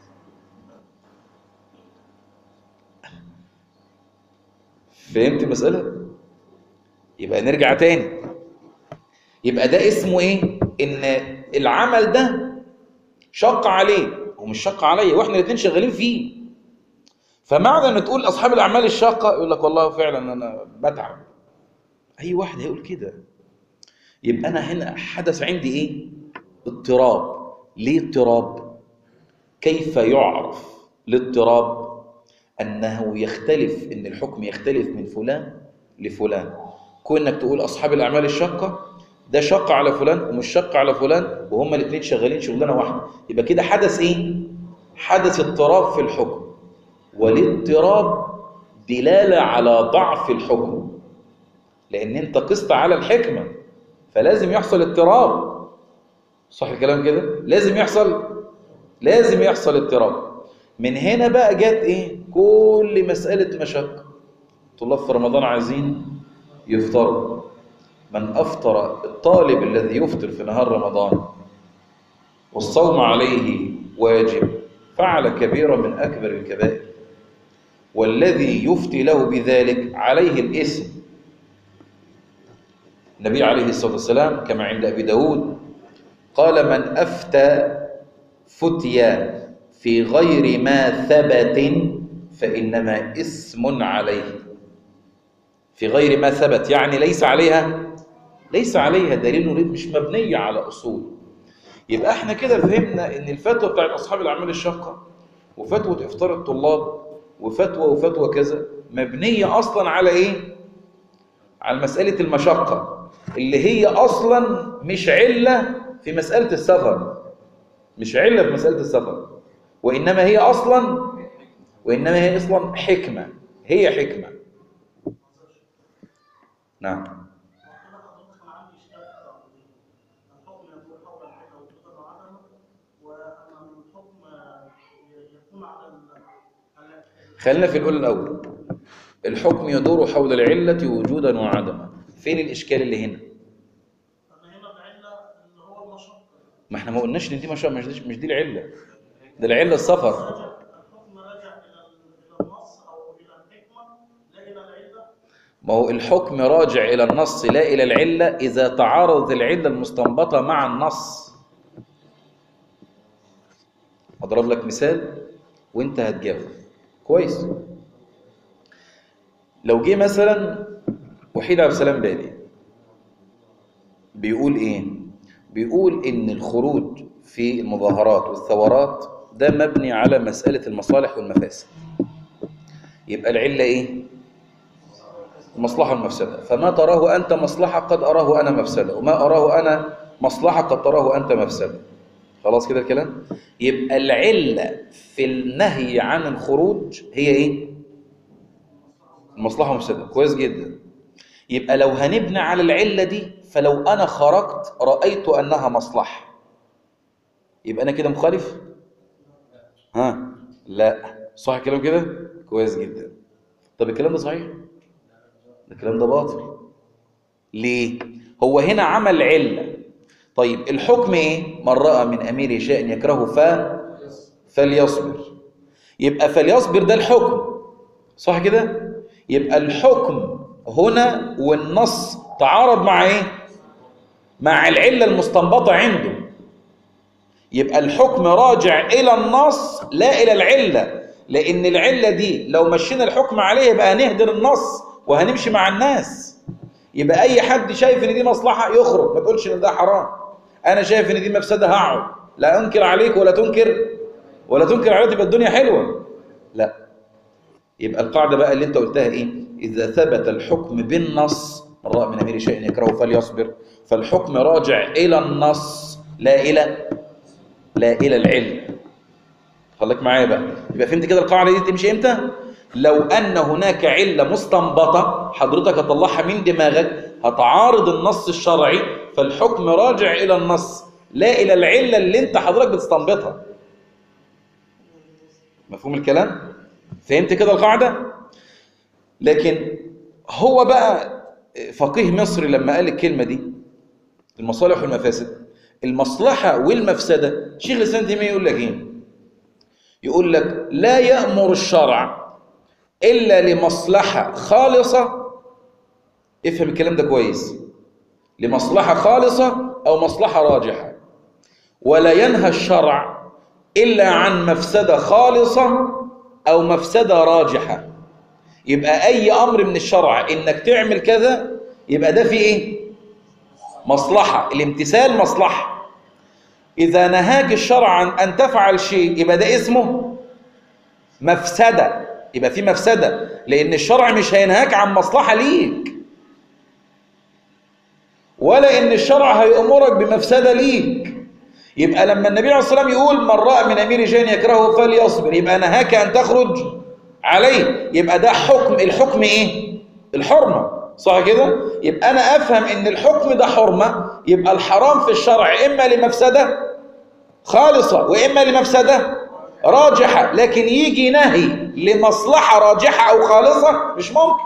فهمت المسألة؟ يبقى نرجع تاني يبقى ده اسمه ايه؟ ان العمل ده شق عليه ومش شق عليا واحنا الاثنين شغالين فيه فمعنى ان تقول اصحاب الاعمال الشاقه يقول لك والله فعلا انا بتعب اي واحد هيقول كده يبقى انا هنا حدث عندي ايه اضطراب ليه اضطراب كيف يعرف الاضطراب انه يختلف ان الحكم يختلف من فلان لفلان كونك تقول اصحاب الاعمال الشاقه ده شق على فلان ومش شق على فلان وهما الاثنين شغالين شغلانه واحده يبقى كده حدث ايه حدث اضطراب في الحكم والاضطراب دلاله على ضعف الحكم لان انت قست على الحكمه فلازم يحصل اضطراب صح الكلام كده لازم يحصل لازم يحصل اضطراب من هنا بقى جت ايه كل مساله مشقه طلاب في رمضان عايزين يفطروا من افطر الطالب الذي يفطر في نهار رمضان والصوم عليه واجب فعل كبيرة من أكبر الكبائر والذي يفتي له بذلك عليه الإثم النبي عليه الصلاة والسلام كما عند أبي داود قال من أفتى فتيا في غير ما ثبت فإنما إثم عليه في غير ما ثبت يعني ليس عليها ليس عليها دليل مش مبنية على أصول يبقى احنا كده فهمنا ان الفتوى بتاعت اصحاب الاعمال الشاقه وفتوى افطار الطلاب وفتوى وفتوى كذا مبنيه اصلا على ايه على مساله المشقه اللي هي اصلا مش عله في مساله السفر مش عله في مساله السفر وانما هي اصلا وانما هي اصلا حكمه هي حكمه نعم خلينا في الأولى الأول الحكم يدور حول العلة وجودا وعدما فين الإشكال اللي هنا أنا هنا العلة اللي هو المشقة ما احنا ما قلناش ان دي مش مش دي, مش دي العلة ده العلة السفر رجع الحكم رجع إلى ال- إلى النص أو إلى الحكمة لا إلى العلة ما هو الحكم راجع إلى النص لا إلى العلة إذا تعارضت العلة المستنبطة مع النص أضرب لك مثال وأنت هتجاوب كويس لو جه مثلا وحيد عبد السلام بالي بيقول إيه؟ بيقول إن الخروج في المظاهرات والثورات ده مبني على مسألة المصالح والمفاسد يبقى العلة إيه؟ المصلحة والمفسدة فما تراه أنت مصلحة قد أراه أنا مفسدة وما أراه أنا مصلحة قد تراه أنت مفسدة خلاص كده الكلام يبقى العلة في النهي عن الخروج هي إيه المصلحة والمفسدة كويس جدا يبقى لو هنبني على العلة دي فلو أنا خرجت رأيت أنها مصلحة يبقى أنا كده مخالف ها لا صح الكلام كده كويس جدا طب الكلام ده صحيح الكلام ده باطل ليه هو هنا عمل علة طيب الحكم ايه من رأى من اميره شيئا يكرهه ف فليصبر يبقى فليصبر ده الحكم صح كده يبقى الحكم هنا والنص تعارض مع ايه مع العلة المستنبطة عنده يبقى الحكم راجع إلى النص لا إلى العلة لأن العلة دي لو مشينا الحكم عليه يبقى هنهدر النص وهنمشي مع الناس يبقى أي حد شايف إن دي مصلحة يخرج ما تقولش إن ده حرام أنا شايف إن دي مفسدة هقعد لا أنكر عليك ولا تنكر ولا تنكر عليك تبقى الدنيا حلوة لا يبقى القاعدة بقى اللي أنت قلتها إيه إذا ثبت الحكم بالنص من رأى من أمير شيء يكرهه فليصبر فالحكم راجع إلى النص لا إلى لا إلى العلم خليك معايا بقى يبقى فهمت كده القاعدة دي تمشي إمتى لو أن هناك علة مستنبطة حضرتك هتطلعها من دماغك هتعارض النص الشرعي فالحكم راجع إلى النص لا إلى العلة اللي أنت حضرتك بتستنبطها مفهوم الكلام فهمت كده القاعدة لكن هو بقى فقيه مصري لما قال الكلمة دي المصالح والمفاسد المصلحة والمفسدة شيخ الإسلام تيمية يقول لك إيه يقول لك لا يأمر الشرع إلا لمصلحة خالصة افهم الكلام ده كويس لمصلحة خالصة أو مصلحة راجحة ولا ينهى الشرع إلا عن مفسدة خالصة أو مفسدة راجحة يبقى أي أمر من الشرع إنك تعمل كذا يبقى ده في إيه؟ مصلحة الامتثال مصلحة إذا نهاك الشرع عن أن تفعل شيء يبقى ده اسمه مفسدة يبقى في مفسدة لأن الشرع مش هينهاك عن مصلحة ليك ولا إن الشرع هيأمرك بمفسدة ليك يبقى لما النبي عليه الصلاة والسلام يقول من رأى من أمير شيء يكرهه فليصبر يبقى نهاك أن تخرج عليه يبقى ده حكم الحكم إيه؟ الحرمة صح كده؟ يبقى أنا أفهم إن الحكم ده حرمة يبقى الحرام في الشرع إما لمفسدة خالصة وإما لمفسدة راجحة لكن يجي نهي لمصلحة راجحة أو خالصة مش ممكن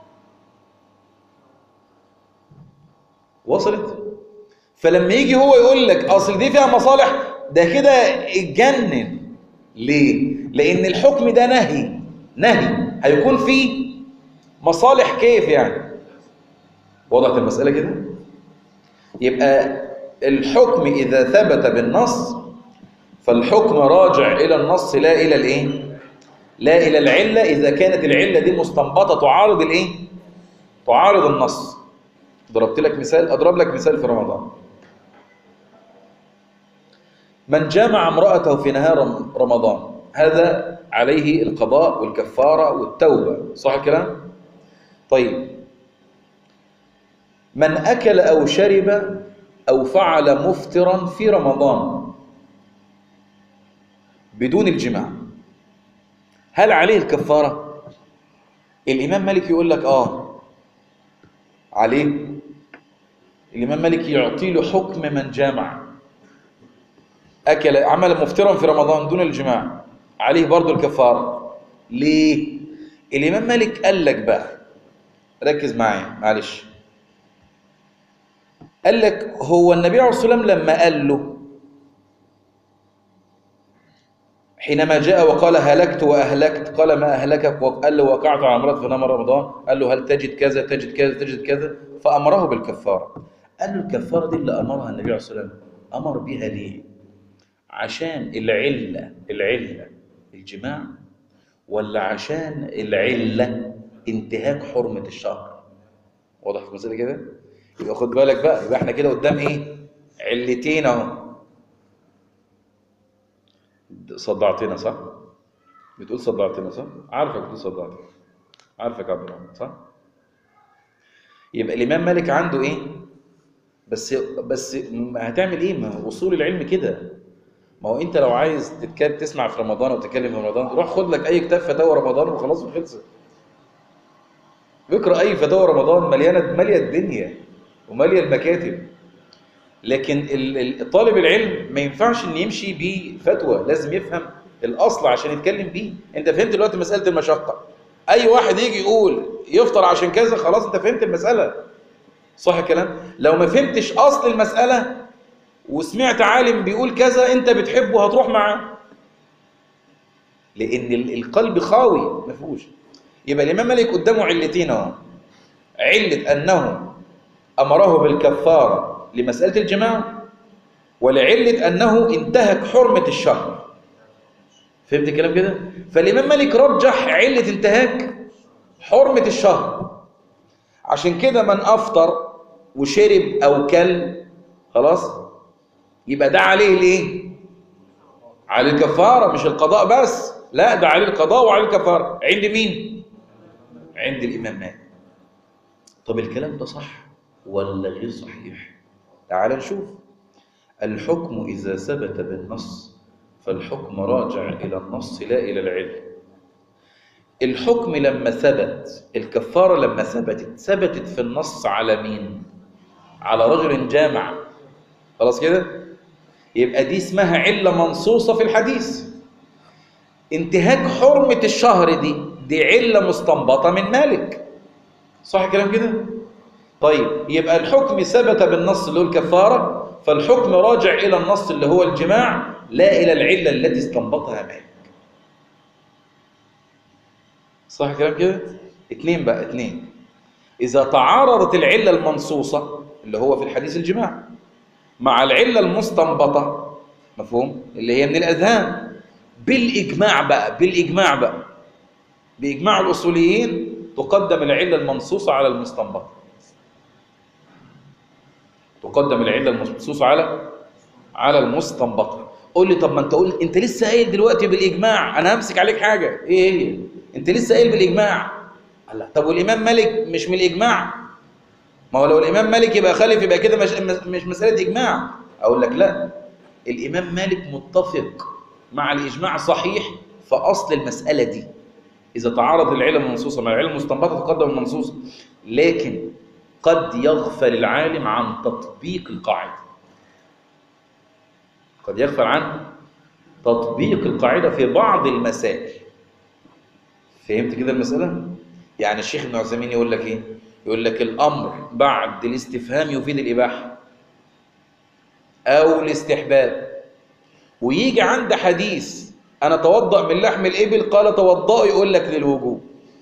وصلت؟ فلما يجي هو يقول لك أصل دي فيها مصالح ده كده اتجنن ليه؟ لأن الحكم ده نهي نهي هيكون فيه مصالح كيف يعني؟ وضحت المسألة كده؟ يبقى الحكم إذا ثبت بالنص فالحكم راجع إلى النص لا إلى الإيه؟ لا إلى العلة إذا كانت العلة دي مستنبطة تعارض الإيه؟ تعارض النص ضربت لك مثال أضرب لك مثال في رمضان من جامع امرأته في نهار رمضان هذا عليه القضاء والكفارة والتوبة صح الكلام؟ طيب من أكل أو شرب أو فعل مفطرا في رمضان بدون الجماع هل عليه الكفارة؟ الإمام مالك يقول لك آه عليه الإمام مالك يعطي له حكم من جامع أكل عمل مفطرا في رمضان دون الجماع عليه برضو الكفارة ليه؟ الامام مالك قال لك بقى ركز معايا معلش قال لك هو النبي عليه الصلاه والسلام لما قال له حينما جاء وقال هلكت واهلكت قال ما اهلكك وقال له وقعت على امرأة في نهار رمضان قال له هل تجد كذا تجد كذا تجد كذا فامره بالكفاره قال له الكفاره دي اللي امرها النبي عليه الصلاه والسلام امر بها ليه عشان العله العله الجماع ولا عشان العله انتهاك حرمه الشهر واضح في المساله كده يبقى خد بالك بقى يبقى احنا كده قدام ايه علتين اهو صدعتنا صح بتقول صدعتنا صح عارفك بتقول صدعتنا عارفك يا عبد الرحمن صح يبقى الامام مالك عنده ايه بس بس ما هتعمل ايه ما هو اصول العلم كده ما هو انت لو عايز تتكلم تسمع في رمضان او تتكلم في رمضان روح خد لك اي كتاب فتاوى رمضان وخلاص وخلصت اقرا اي فتاوى رمضان مليانه ماليه الدنيا وماليه المكاتب لكن ال- ال- طالب العلم ما ينفعش ان يمشي بفتوى لازم يفهم الاصل عشان يتكلم بيه انت فهمت دلوقتي مساله المشقه اي واحد يجي يقول يفطر عشان كذا خلاص انت فهمت المساله صح الكلام لو ما فهمتش اصل المساله وسمعت عالم بيقول كذا انت بتحبه هتروح معاه لان ال- القلب خاوي ما فيهوش يبقى الامام مالك قدامه علتين اهو عله انه امره بالكفاره لمساله الجماع ولعله انه انتهك حرمه الشهر فهمت الكلام كده فالامام مالك رجح عله انتهاك حرمه الشهر عشان كده من افطر وشرب او كل خلاص يبقى ده عليه الايه على الكفاره مش القضاء بس لا ده عليه القضاء وعليه الكفاره عند مين عند الامام مالك طب الكلام ده صح ولا غير صحيح تعال نشوف الحكم اذا ثبت بالنص فالحكم راجع الى النص لا الى العلم الحكم لما ثبت الكفاره لما ثبتت ثبتت في النص على مين على رجل جامع خلاص كده يبقى دي اسمها علة منصوصة في الحديث انتهاك حرمة الشهر دي دي علة مستنبطة من مالك صح الكلام كده طيب يبقى الحكم ثبت بالنص اللي هو الكفارة فالحكم راجع إلى النص اللي هو الجماع لا إلى العلة التي استنبطها مالك صح الكلام كده اتنين بقى اتنين إذا تعارضت العلة المنصوصة اللي هو في الحديث الجماع مع العلة المستنبطة مفهوم اللي هي من الأذهان بالإجماع بقى بالإجماع بقى بإجماع الأصوليين تقدم العلة المنصوصة على المستنبطة تقدم العلة المنصوصة على على المستنبطة قول لي طب ما انت قول انت لسه قايل دلوقتي بالإجماع انا همسك عليك حاجة ايه هي انت لسه قايل بالإجماع الله طب والإمام مالك مش من الإجماع ما هو لو الإمام مالك يبقى خالف يبقى كده مش مش مسألة إجماع أقول لك لا الإمام مالك متفق مع الإجماع صحيح في أصل المسألة دي إذا تعارض العلم المنصوصة مع العلم المستنبطة تقدم المنصوص لكن قد يغفل العالم عن تطبيق القاعدة قد يغفل عن تطبيق القاعدة في بعض المسائل فهمت كده المسألة؟ يعني الشيخ ابن عثيمين يقول لك إيه؟ يقول لك الأمر بعد الاستفهام يفيد الإباحة أو الاستحباب ويجي عند حديث أنا توضأ من لحم الإبل قال توضأ يقول لك للوجوب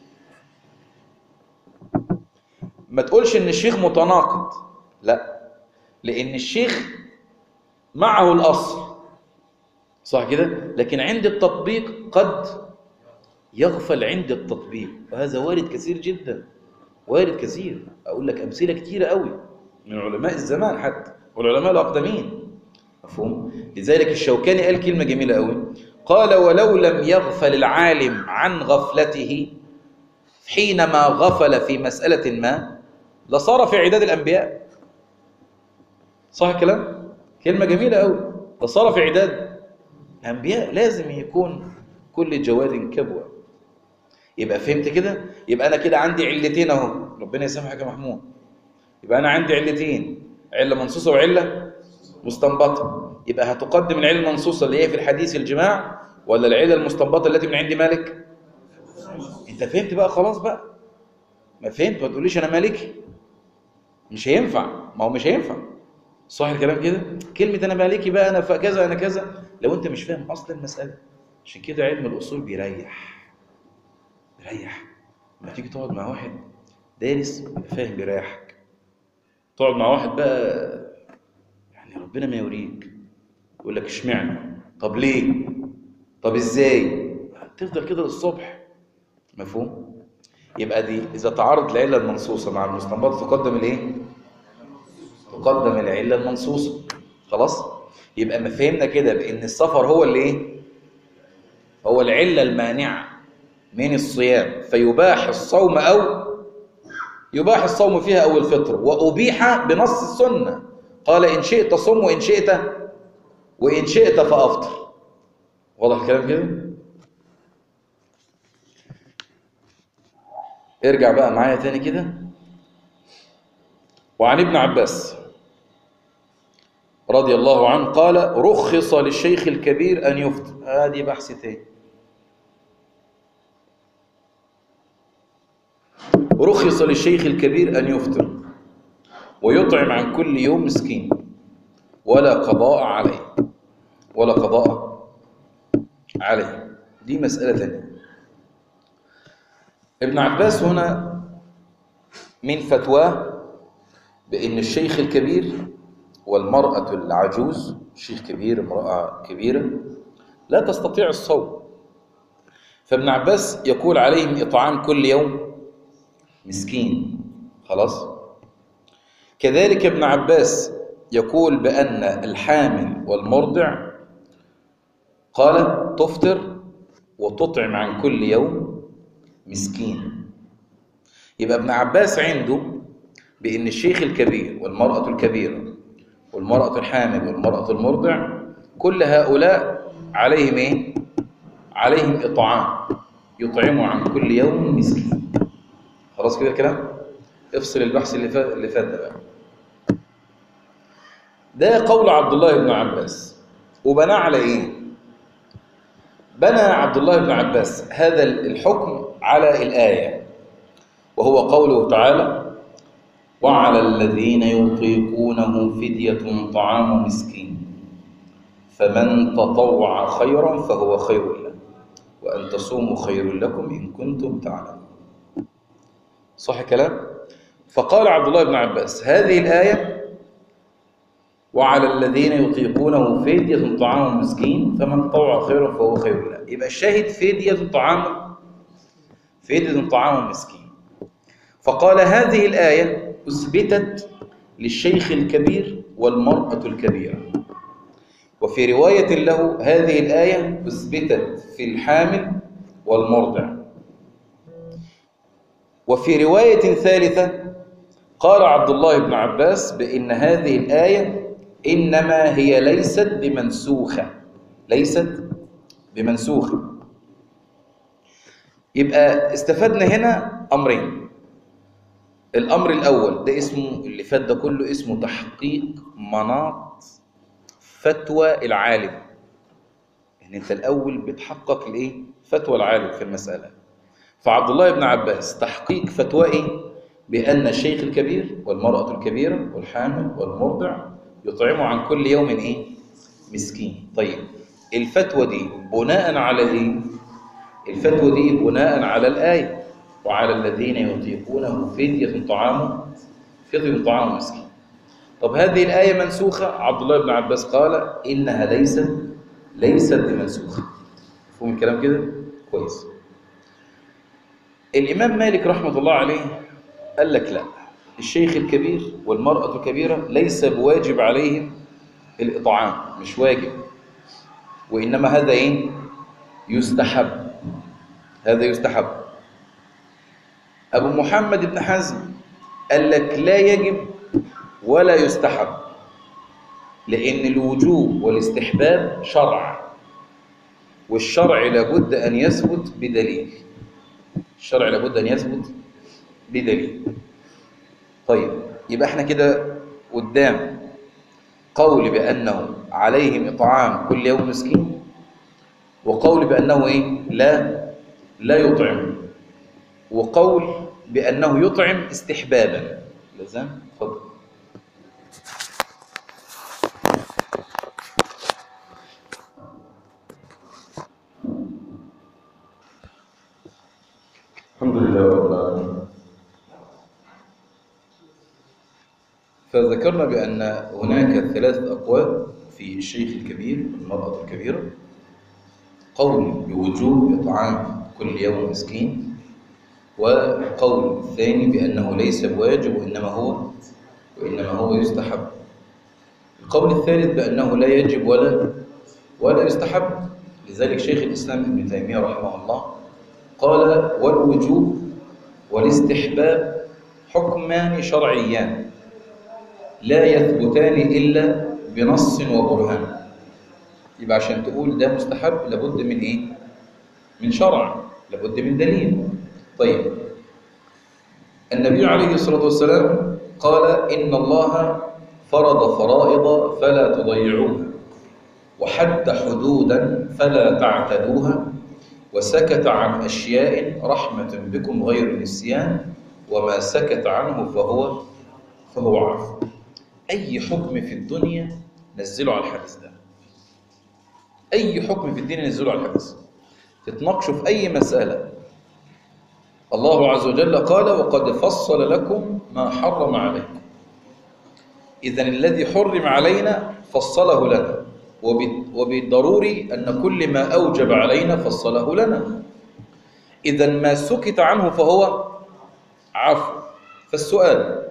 ما تقولش إن الشيخ متناقض لا لأن الشيخ معه الأصل صح كده لكن عند التطبيق قد يغفل عند التطبيق وهذا وارد كثير جدا وارد كثير اقول لك امثله كثيره قوي من علماء الزمان حتى والعلماء الاقدمين مفهوم لذلك الشوكاني قال كلمه جميله قوي قال ولو لم يغفل العالم عن غفلته حينما غفل في مساله ما لصار في عداد الانبياء صح الكلام كلمه جميله قوي لصار في عداد الانبياء لازم يكون كل جواد كبوه يبقى فهمت كده يبقى انا كده عندي علتين اهو ربنا يسامحك يا محمود يبقى انا عندي علتين عله منصوصه وعله مستنبطه يبقى هتقدم العله المنصوصه اللي هي في الحديث الجماع ولا العله المستنبطه التي من عند مالك انت فهمت بقى خلاص بقى ما فهمت ما تقوليش انا مالكي مش هينفع ما هو مش هينفع صح الكلام كده كلمه انا مالكي بقى انا كذا انا كذا لو انت مش فاهم اصل المساله عشان كده علم الاصول بيريح بيريح لما تيجي تقعد مع واحد دارس فاهم بيريحك تقعد مع واحد بقى يعني ربنا ما يوريك يقول لك اشمعنى طب ليه طب ازاي تفضل كده للصبح مفهوم يبقى دي اذا تعارض العله المنصوصه مع المستنبط تقدم الايه تقدم العله المنصوصه خلاص يبقى ما فهمنا كده بان السفر هو اللي ايه هو العله المانعه من الصيام فيباح الصوم او يباح الصوم فيها او الفطر وابيح بنص السنه قال ان شئت صم وان شئت وان شئت فافطر واضح الكلام كده ارجع بقى معايا تاني كده وعن ابن عباس رضي الله عنه قال رخص للشيخ الكبير أن يفطر هذه بحث تاني رخص للشيخ الكبير أن يفطر ويطعم عن كل يوم مسكين ولا قضاء عليه ولا قضاء عليه دي مسألة ثانية ابن عباس هنا من فتواه بأن الشيخ الكبير والمرأة العجوز شيخ كبير امرأة كبيرة لا تستطيع الصوم فابن عباس يقول عليهم إطعام كل يوم مسكين خلاص كذلك ابن عباس يقول بأن الحامل والمرضع قال تفطر وتطعم عن كل يوم مسكين يبقى ابن عباس عنده بأن الشيخ الكبير والمرأة الكبيرة والمرأة الحامل والمرأة المرضع كل هؤلاء عليهم ايه؟ عليهم إطعام يطعموا عن كل يوم مسكين خلاص كده الكلام؟ افصل البحث اللي فات اللي فات ده بقى ده قول عبد الله بن عباس وبنى على ايه؟ بنى عبد الله بن عباس هذا الحكم على الآية وهو قوله تعالى وعلى الذين يطيقونه فدية طعام مسكين فمن تطوع خيرا فهو خير له وأن تصوموا خير لكم إن كنتم تعلمون صح كلام؟ فقال عبد الله بن عباس هذه الآية وعلى الذين يطيقونه فدية طعام مسكين فمن تطوع خيرا فهو خير له يبقى الشاهد فدية طعام فدية طعام مسكين فقال هذه الآية أثبتت للشيخ الكبير والمرأة الكبيرة وفي رواية له هذه الآية أثبتت في الحامل والمرضع وفي رواية ثالثة قال عبد الله بن عباس بأن هذه الآية إنما هي ليست بمنسوخة ليست بمنسوخة يبقى استفدنا هنا أمرين الأمر الأول ده اسمه اللي فات ده كله اسمه تحقيق مناط فتوى العالم يعني أنت الأول بتحقق الإيه؟ فتوى العالم في المسألة فعبد الله بن عباس تحقيق فتوى إيه؟ بأن الشيخ الكبير والمرأة الكبيرة والحامل والمرضع يطعموا عن كل يوم إيه؟ مسكين طيب الفتوى دي بناء على إيه؟ الفتوى دي بناء على الآية وعلى الذين يطيقونه فدية طعام فدية طعام مسكين طب هذه الآية منسوخة عبد الله بن عباس قال إنها ليست ليست بمنسوخة مفهوم الكلام كده كويس الإمام مالك رحمة الله عليه قال لك لا الشيخ الكبير والمرأة الكبيرة ليس بواجب عليهم الإطعام مش واجب وإنما هذا إيه يستحب هذا يستحب أبو محمد بن حزم قال لك لا يجب ولا يستحب لأن الوجوب والاستحباب شرع والشرع لابد أن يثبت بدليل الشرع لابد أن يثبت بدليل طيب يبقى احنا كده قدام قول بأنه عليهم إطعام كل يوم مسكين وقول بأنه إيه لا لا يطعم وقول بأنه يطعم استحبابا لازم اتفضل الحمد لله رب العالمين فذكرنا بأن هناك ثلاثة أقوال في الشيخ الكبير والمرأة الكبيرة قول بوجوب إطعام كل يوم مسكين وقول الثاني بأنه ليس بواجب وإنما هو وإنما هو يستحب القول الثالث بأنه لا يجب ولا ولا يستحب لذلك شيخ الإسلام ابن تيمية رحمه الله قال والوجوب والاستحباب حكمان شرعيان لا يثبتان إلا بنص وبرهان يبقى عشان تقول ده مستحب لابد من إيه؟ من شرع لابد من دليل طيب النبي عليه الصلاة والسلام قال إن الله فرض فرائض فلا تضيعوها وحد حدودا فلا تعتدوها وسكت عن أشياء رحمة بكم غير نسيان وما سكت عنه فهو فهو عفو أي حكم في الدنيا نزله على الحديث ده أي حكم في الدين نزله على الحديث تتناقشوا في أي مسألة الله عز وجل قال وقد فصل لكم ما حرم عليكم إذا الذي حرم علينا فصله لنا وب- وبالضروري أن كل ما أوجب علينا فصله لنا إذا ما سكت عنه فهو عفو فالسؤال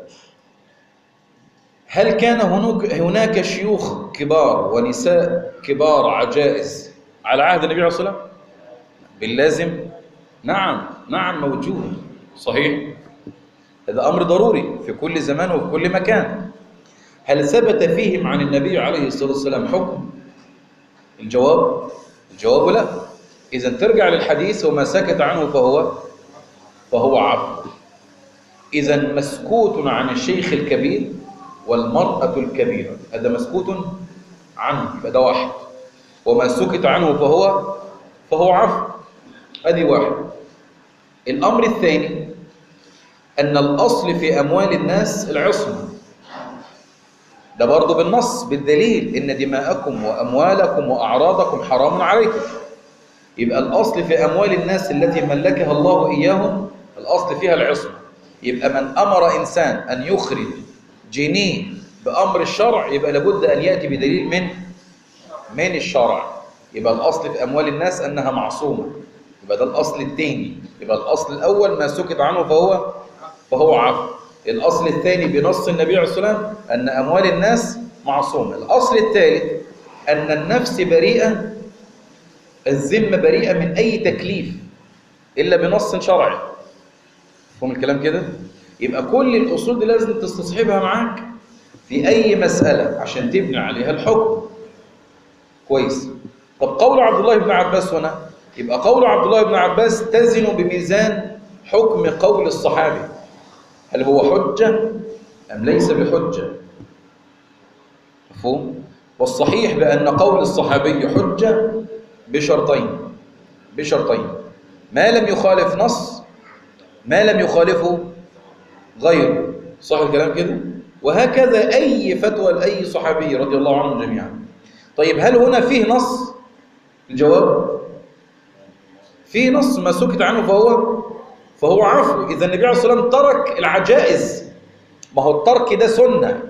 هل كان هناك هناك شيوخ كبار ونساء كبار عجائز على عهد النبي عليه الصلاة والسلام باللازم نعم نعم موجود صحيح هذا أمر ضروري في كل زمان وفي كل مكان هل ثبت فيهم عن النبي عليه الصلاة والسلام حكم الجواب الجواب لا إذا ترجع للحديث وما سكت عنه فهو فهو عفو إذا مسكوت عن الشيخ الكبير والمرأة الكبيرة هذا مسكوت عنه يبقى ده واحد وما سكت عنه فهو فهو عفو هذه واحد الأمر الثاني أن الأصل في أموال الناس العصمة ده برضه بالنص بالدليل إن دماءكم وأموالكم وأعراضكم حرام عليكم يبقى الأصل في أموال الناس التي ملكها الله إياهم الأصل فيها العصمة يبقى من أمر إنسان أن يخرج جنيه بأمر الشرع يبقى لابد أن يأتي بدليل من من الشرع يبقى الأصل في أموال الناس أنها معصومة يبقى ده الأصل الثاني يبقى الأصل الأول ما سكت عنه فهو فهو عفو الأصل الثاني بنص النبي عليه الصلاة والسلام أن أموال الناس معصومة الأصل الثالث أن النفس بريئة الذمة بريئة من أي تكليف إلا بنص شرعي فهم الكلام كده يبقى كل الأصول دي لازم تستصحبها معاك في أي مسألة عشان تبني عليها الحكم كويس طب قول عبد الله بن عباس هنا يبقى قول عبد الله بن عباس تزن بميزان حكم قول الصحابي هل هو حجة أم ليس بحجة مفهوم والصحيح بأن قول الصحابي حجة بشرطين بشرطين ما لم يخالف نص ما لم يخالفه غيره صح الكلام كده وهكذا أي فتوى لأي صحابي رضي الله عنهم جميعا طيب هل هنا فيه نص الجواب فيه نص ما سكت عنه فهو فهو عفو إذا النبي عليه الصلاة والسلام ترك العجائز ما هو الترك ده سنة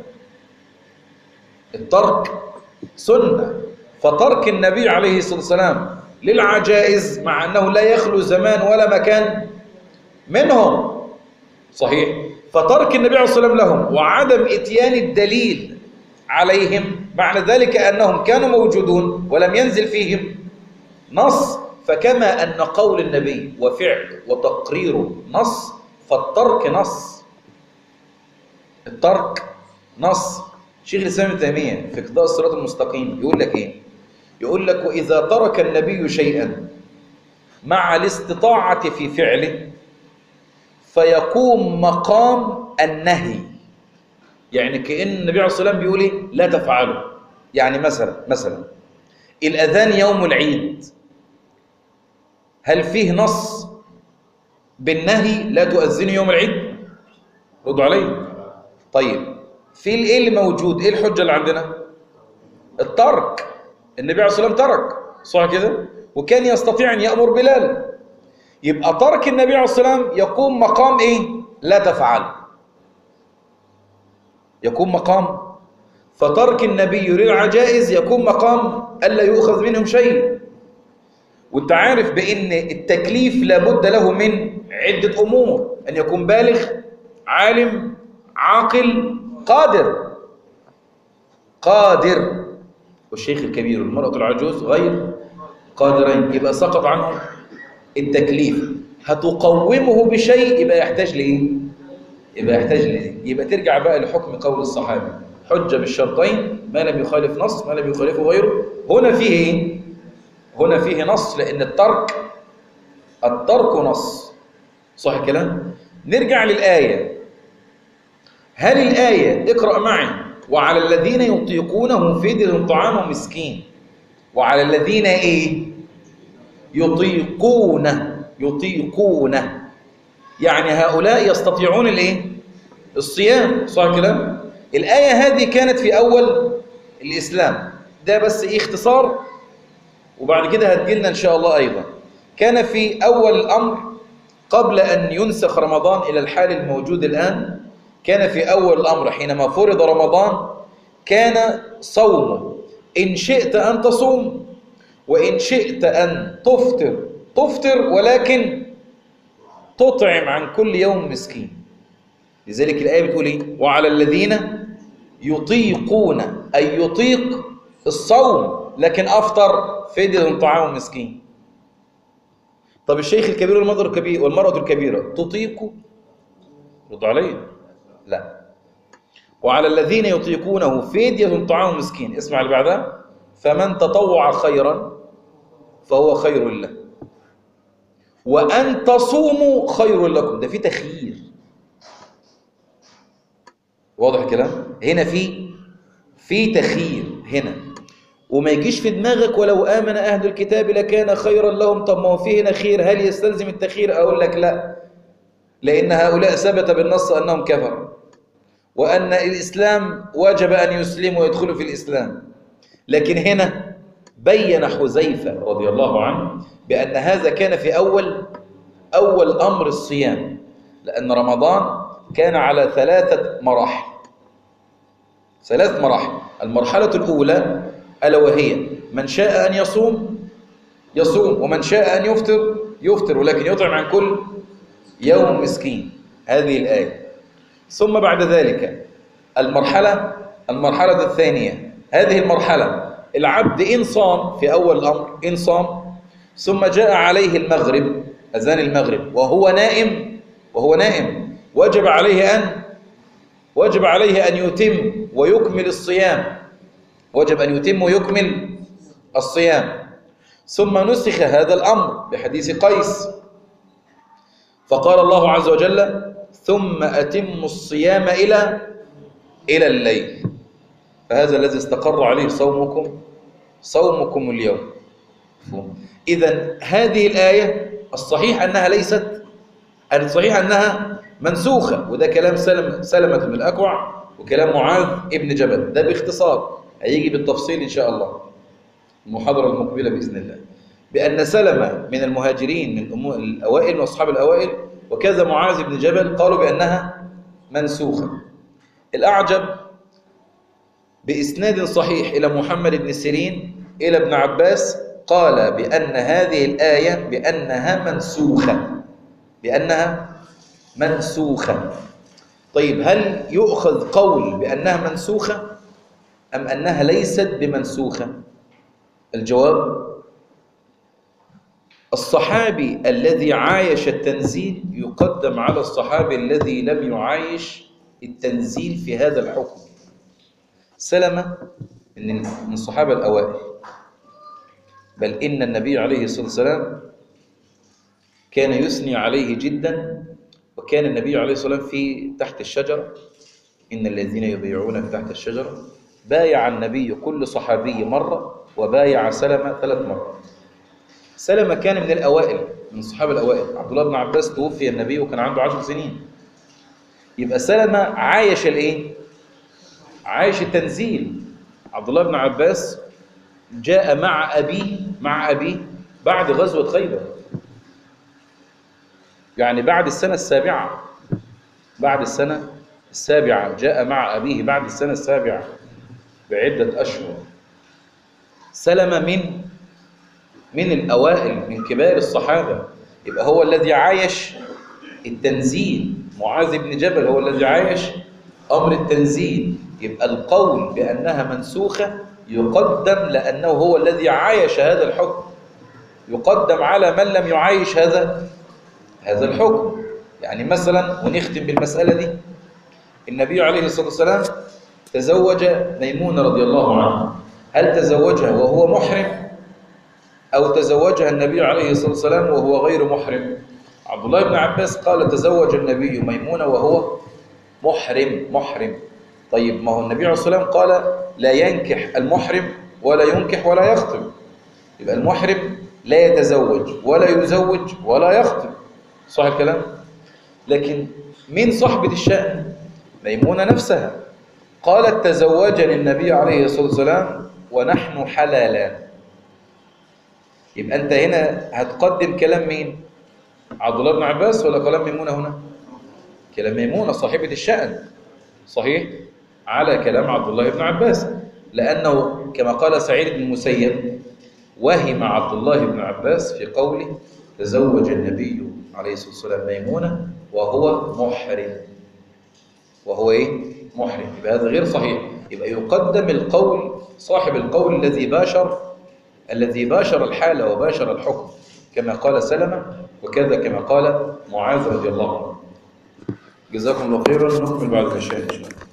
الترك سنة فترك النبي عليه الصلاة والسلام للعجائز مع أنه لا يخلو زمان ولا مكان منهم صحيح فترك النبي عليه الصلاة والسلام لهم وعدم إتيان الدليل عليهم معنى ذلك أنهم كانوا موجودون ولم ينزل فيهم نص فكما أن قول النبي وفعل وتقريره نص فالترك نص الترك نص شيخ الإسلام ابن تيمية في اقتضاء الصراط المستقيم يقول لك إيه؟ يقول لك وإذا ترك النبي شيئا مع الاستطاعة في فعله فيقوم مقام النهي يعني كأن النبي عليه الصلاة والسلام بيقول إيه؟ لا تفعله يعني مثلا مثلا الأذان يوم العيد هل فيه نص بالنهي لا تؤذنوا يوم العيد ردوا علي طيب في ايه اللي موجود ايه الحجه اللي عندنا الترك النبي عليه الصلاه والسلام ترك صح كده وكان يستطيع ان يامر بلال يبقى ترك النبي عليه الصلاه والسلام يقوم مقام ايه لا تفعل يقوم مقام فترك النبي للعجائز يكون مقام الا يؤخذ منهم شيء وانت عارف بان التكليف لابد له من عده امور ان يكون بالغ عالم عاقل قادر قادر والشيخ الكبير والمرأة العجوز غير قادرين يبقى سقط عنهم التكليف هتقومه بشيء يبقى يحتاج لإيه؟ يبقى يحتاج لإيه؟ يبقى ترجع بقى لحكم قول الصحابي حجة بالشرطين ما لم يخالف نص ما لم يخالفه غيره هنا فيه إيه؟ هنا فيه نص لأن الترك الترك نص صح الكلام؟ نرجع للآية هل الآية اقرأ معي وعلى الذين يطيقونه فدية طعام مسكين وعلى الذين ايه يطيقون يطيقون يعني هؤلاء يستطيعون الايه الصيام صح الكلام الآية هذه كانت في أول الإسلام ده بس إيه اختصار وبعد كده هتجيلنا إن شاء الله أيضا كان في أول الأمر قبل أن ينسخ رمضان إلى الحال الموجود الآن كان في أول الأمر حينما فرض رمضان كان صومه إن شئت أن تصوم وإن شئت أن تفطر تفطر ولكن تطعم عن كل يوم مسكين لذلك الآية بتقول إيه وعلى الذين يطيقون أي يطيق الصوم لكن أفطر فدية طعام مسكين طب الشيخ الكبير والمرأة الكبيرة والمرأة الكبيرة تطيق رد علي لا وعلى الذين يطيقونه فدية طعام مسكين اسمع اللي بعدها فمن تطوع خيرا فهو خير له وأن تصوموا خير لكم ده في تخيير واضح الكلام هنا في في تخيير هنا وما يجيش في دماغك ولو آمن أهل الكتاب لكان خيرا لهم طب ما هو في هنا خير هل يستلزم التخيير أقول لك لا لأن هؤلاء ثبت بالنص أنهم كفروا وأن الإسلام وجب أن يسلموا ويدخلوا في الإسلام لكن هنا بين حذيفة رضي الله عنه بأن هذا كان في أول أول أمر الصيام لأن رمضان كان على ثلاثة مراحل ثلاث مراحل المرحلة الأولى ألا وهي من شاء أن يصوم يصوم ومن شاء أن يفطر يفطر ولكن يطعم عن كل يوم مسكين هذه الآية ثم بعد ذلك المرحلة المرحلة الثانية هذه المرحلة العبد إن صام في أول الأمر إن صام ثم جاء عليه المغرب أذان المغرب وهو نائم وهو نائم وجب عليه أن وجب عليه أن يتم ويكمل الصيام وجب أن يتم ويكمل الصيام ثم نسخ هذا الأمر بحديث قيس فقال الله عز وجل ثم أتم الصيام إلى إلى الليل فهذا الذي استقر عليه صومكم صومكم اليوم إذا هذه الآية الصحيح أنها ليست الصحيح أنها منسوخة وده كلام سلم سلمة بن الأكوع وكلام معاذ ابن جبل ده باختصار هيجي بالتفصيل إن شاء الله المحاضرة المقبلة بإذن الله بأن سلمة من المهاجرين من أمو- الأوائل من أصحاب الأوائل وكذا معاذ بن جبل قالوا بأنها منسوخة الأعجب بإسناد صحيح إلى محمد بن سيرين إلى ابن عباس قال بأن هذه الآية بأنها منسوخة بأنها منسوخة طيب هل يؤخذ قول بأنها منسوخة أم أنها ليست بمنسوخة الجواب الصحابي الذي عايش التنزيل يقدم على الصحابي الذي لم يعايش التنزيل في هذا الحكم سلمة من من الصحابة الأوائل بل إن النبي عليه الصلاة والسلام كان يثني عليه جدا وكان النبي عليه الصلاة والسلام في تحت الشجرة إن الذين يبيعون تحت الشجرة بايع النبي كل صحابي مرة وبايع سلمة ثلاث مرات سلمة كان من الأوائل من الصحابة الأوائل عبد الله بن عباس توفي النبي وكان عنده عشر سنين يبقى سلمة عايش الإيه؟ عايش التنزيل عبد الله بن عباس جاء مع أبيه مع أبيه بعد غزوة خيبر يعني بعد السنة السابعة بعد السنة السابعة جاء مع أبيه بعد السنة السابعة بعدة أشهر سلم من من الأوائل من كبار الصحابة يبقى هو الذي عايش التنزيل معاذ بن جبل هو الذي عايش أمر التنزيل يبقى القول بأنها منسوخة يقدم لأنه هو الذي عايش هذا الحكم يقدم على من لم يعايش هذا هذا الحكم يعني مثلا ونختم بالمسألة دي النبي عليه الصلاة والسلام تزوج ميمونة رضي الله عنها هل تزوجها وهو محرم أو تزوجها النبي عليه الصلاة والسلام وهو غير محرم عبد الله بن عباس قال تزوج النبي ميمونة وهو محرم محرم طيب ما هو النبي عليه الصلاة والسلام قال لا ينكح المحرم ولا ينكح ولا يخطب يبقى المحرم لا يتزوج ولا يزوج ولا يخطب صح الكلام لكن من صحبة الشأن ميمونة نفسها قالت تزوجني النبي عليه الصلاة والسلام ونحن حلالان يبقى أنت هنا هتقدم كلام مين عبد الله بن عباس ولا كلام ميمونة هنا كلام ميمونة صاحبة الشأن صحيح على كلام عبد الله بن عباس لأنه كما قال سعيد بن المسيب وهم عبد الله بن عباس في قوله تزوج النبي عليه الصلاة والسلام ميمونة وهو محرم وهو ايه محرم يبقى هذا غير صحيح يبقى يقدم القول صاحب القول الذي باشر الذي باشر الحالة وباشر الحكم كما قال سلمة وكذا كما قال معاذ رضي الله عنه جزاكم الله خيرا نكمل بعد العشاء ان شاء الله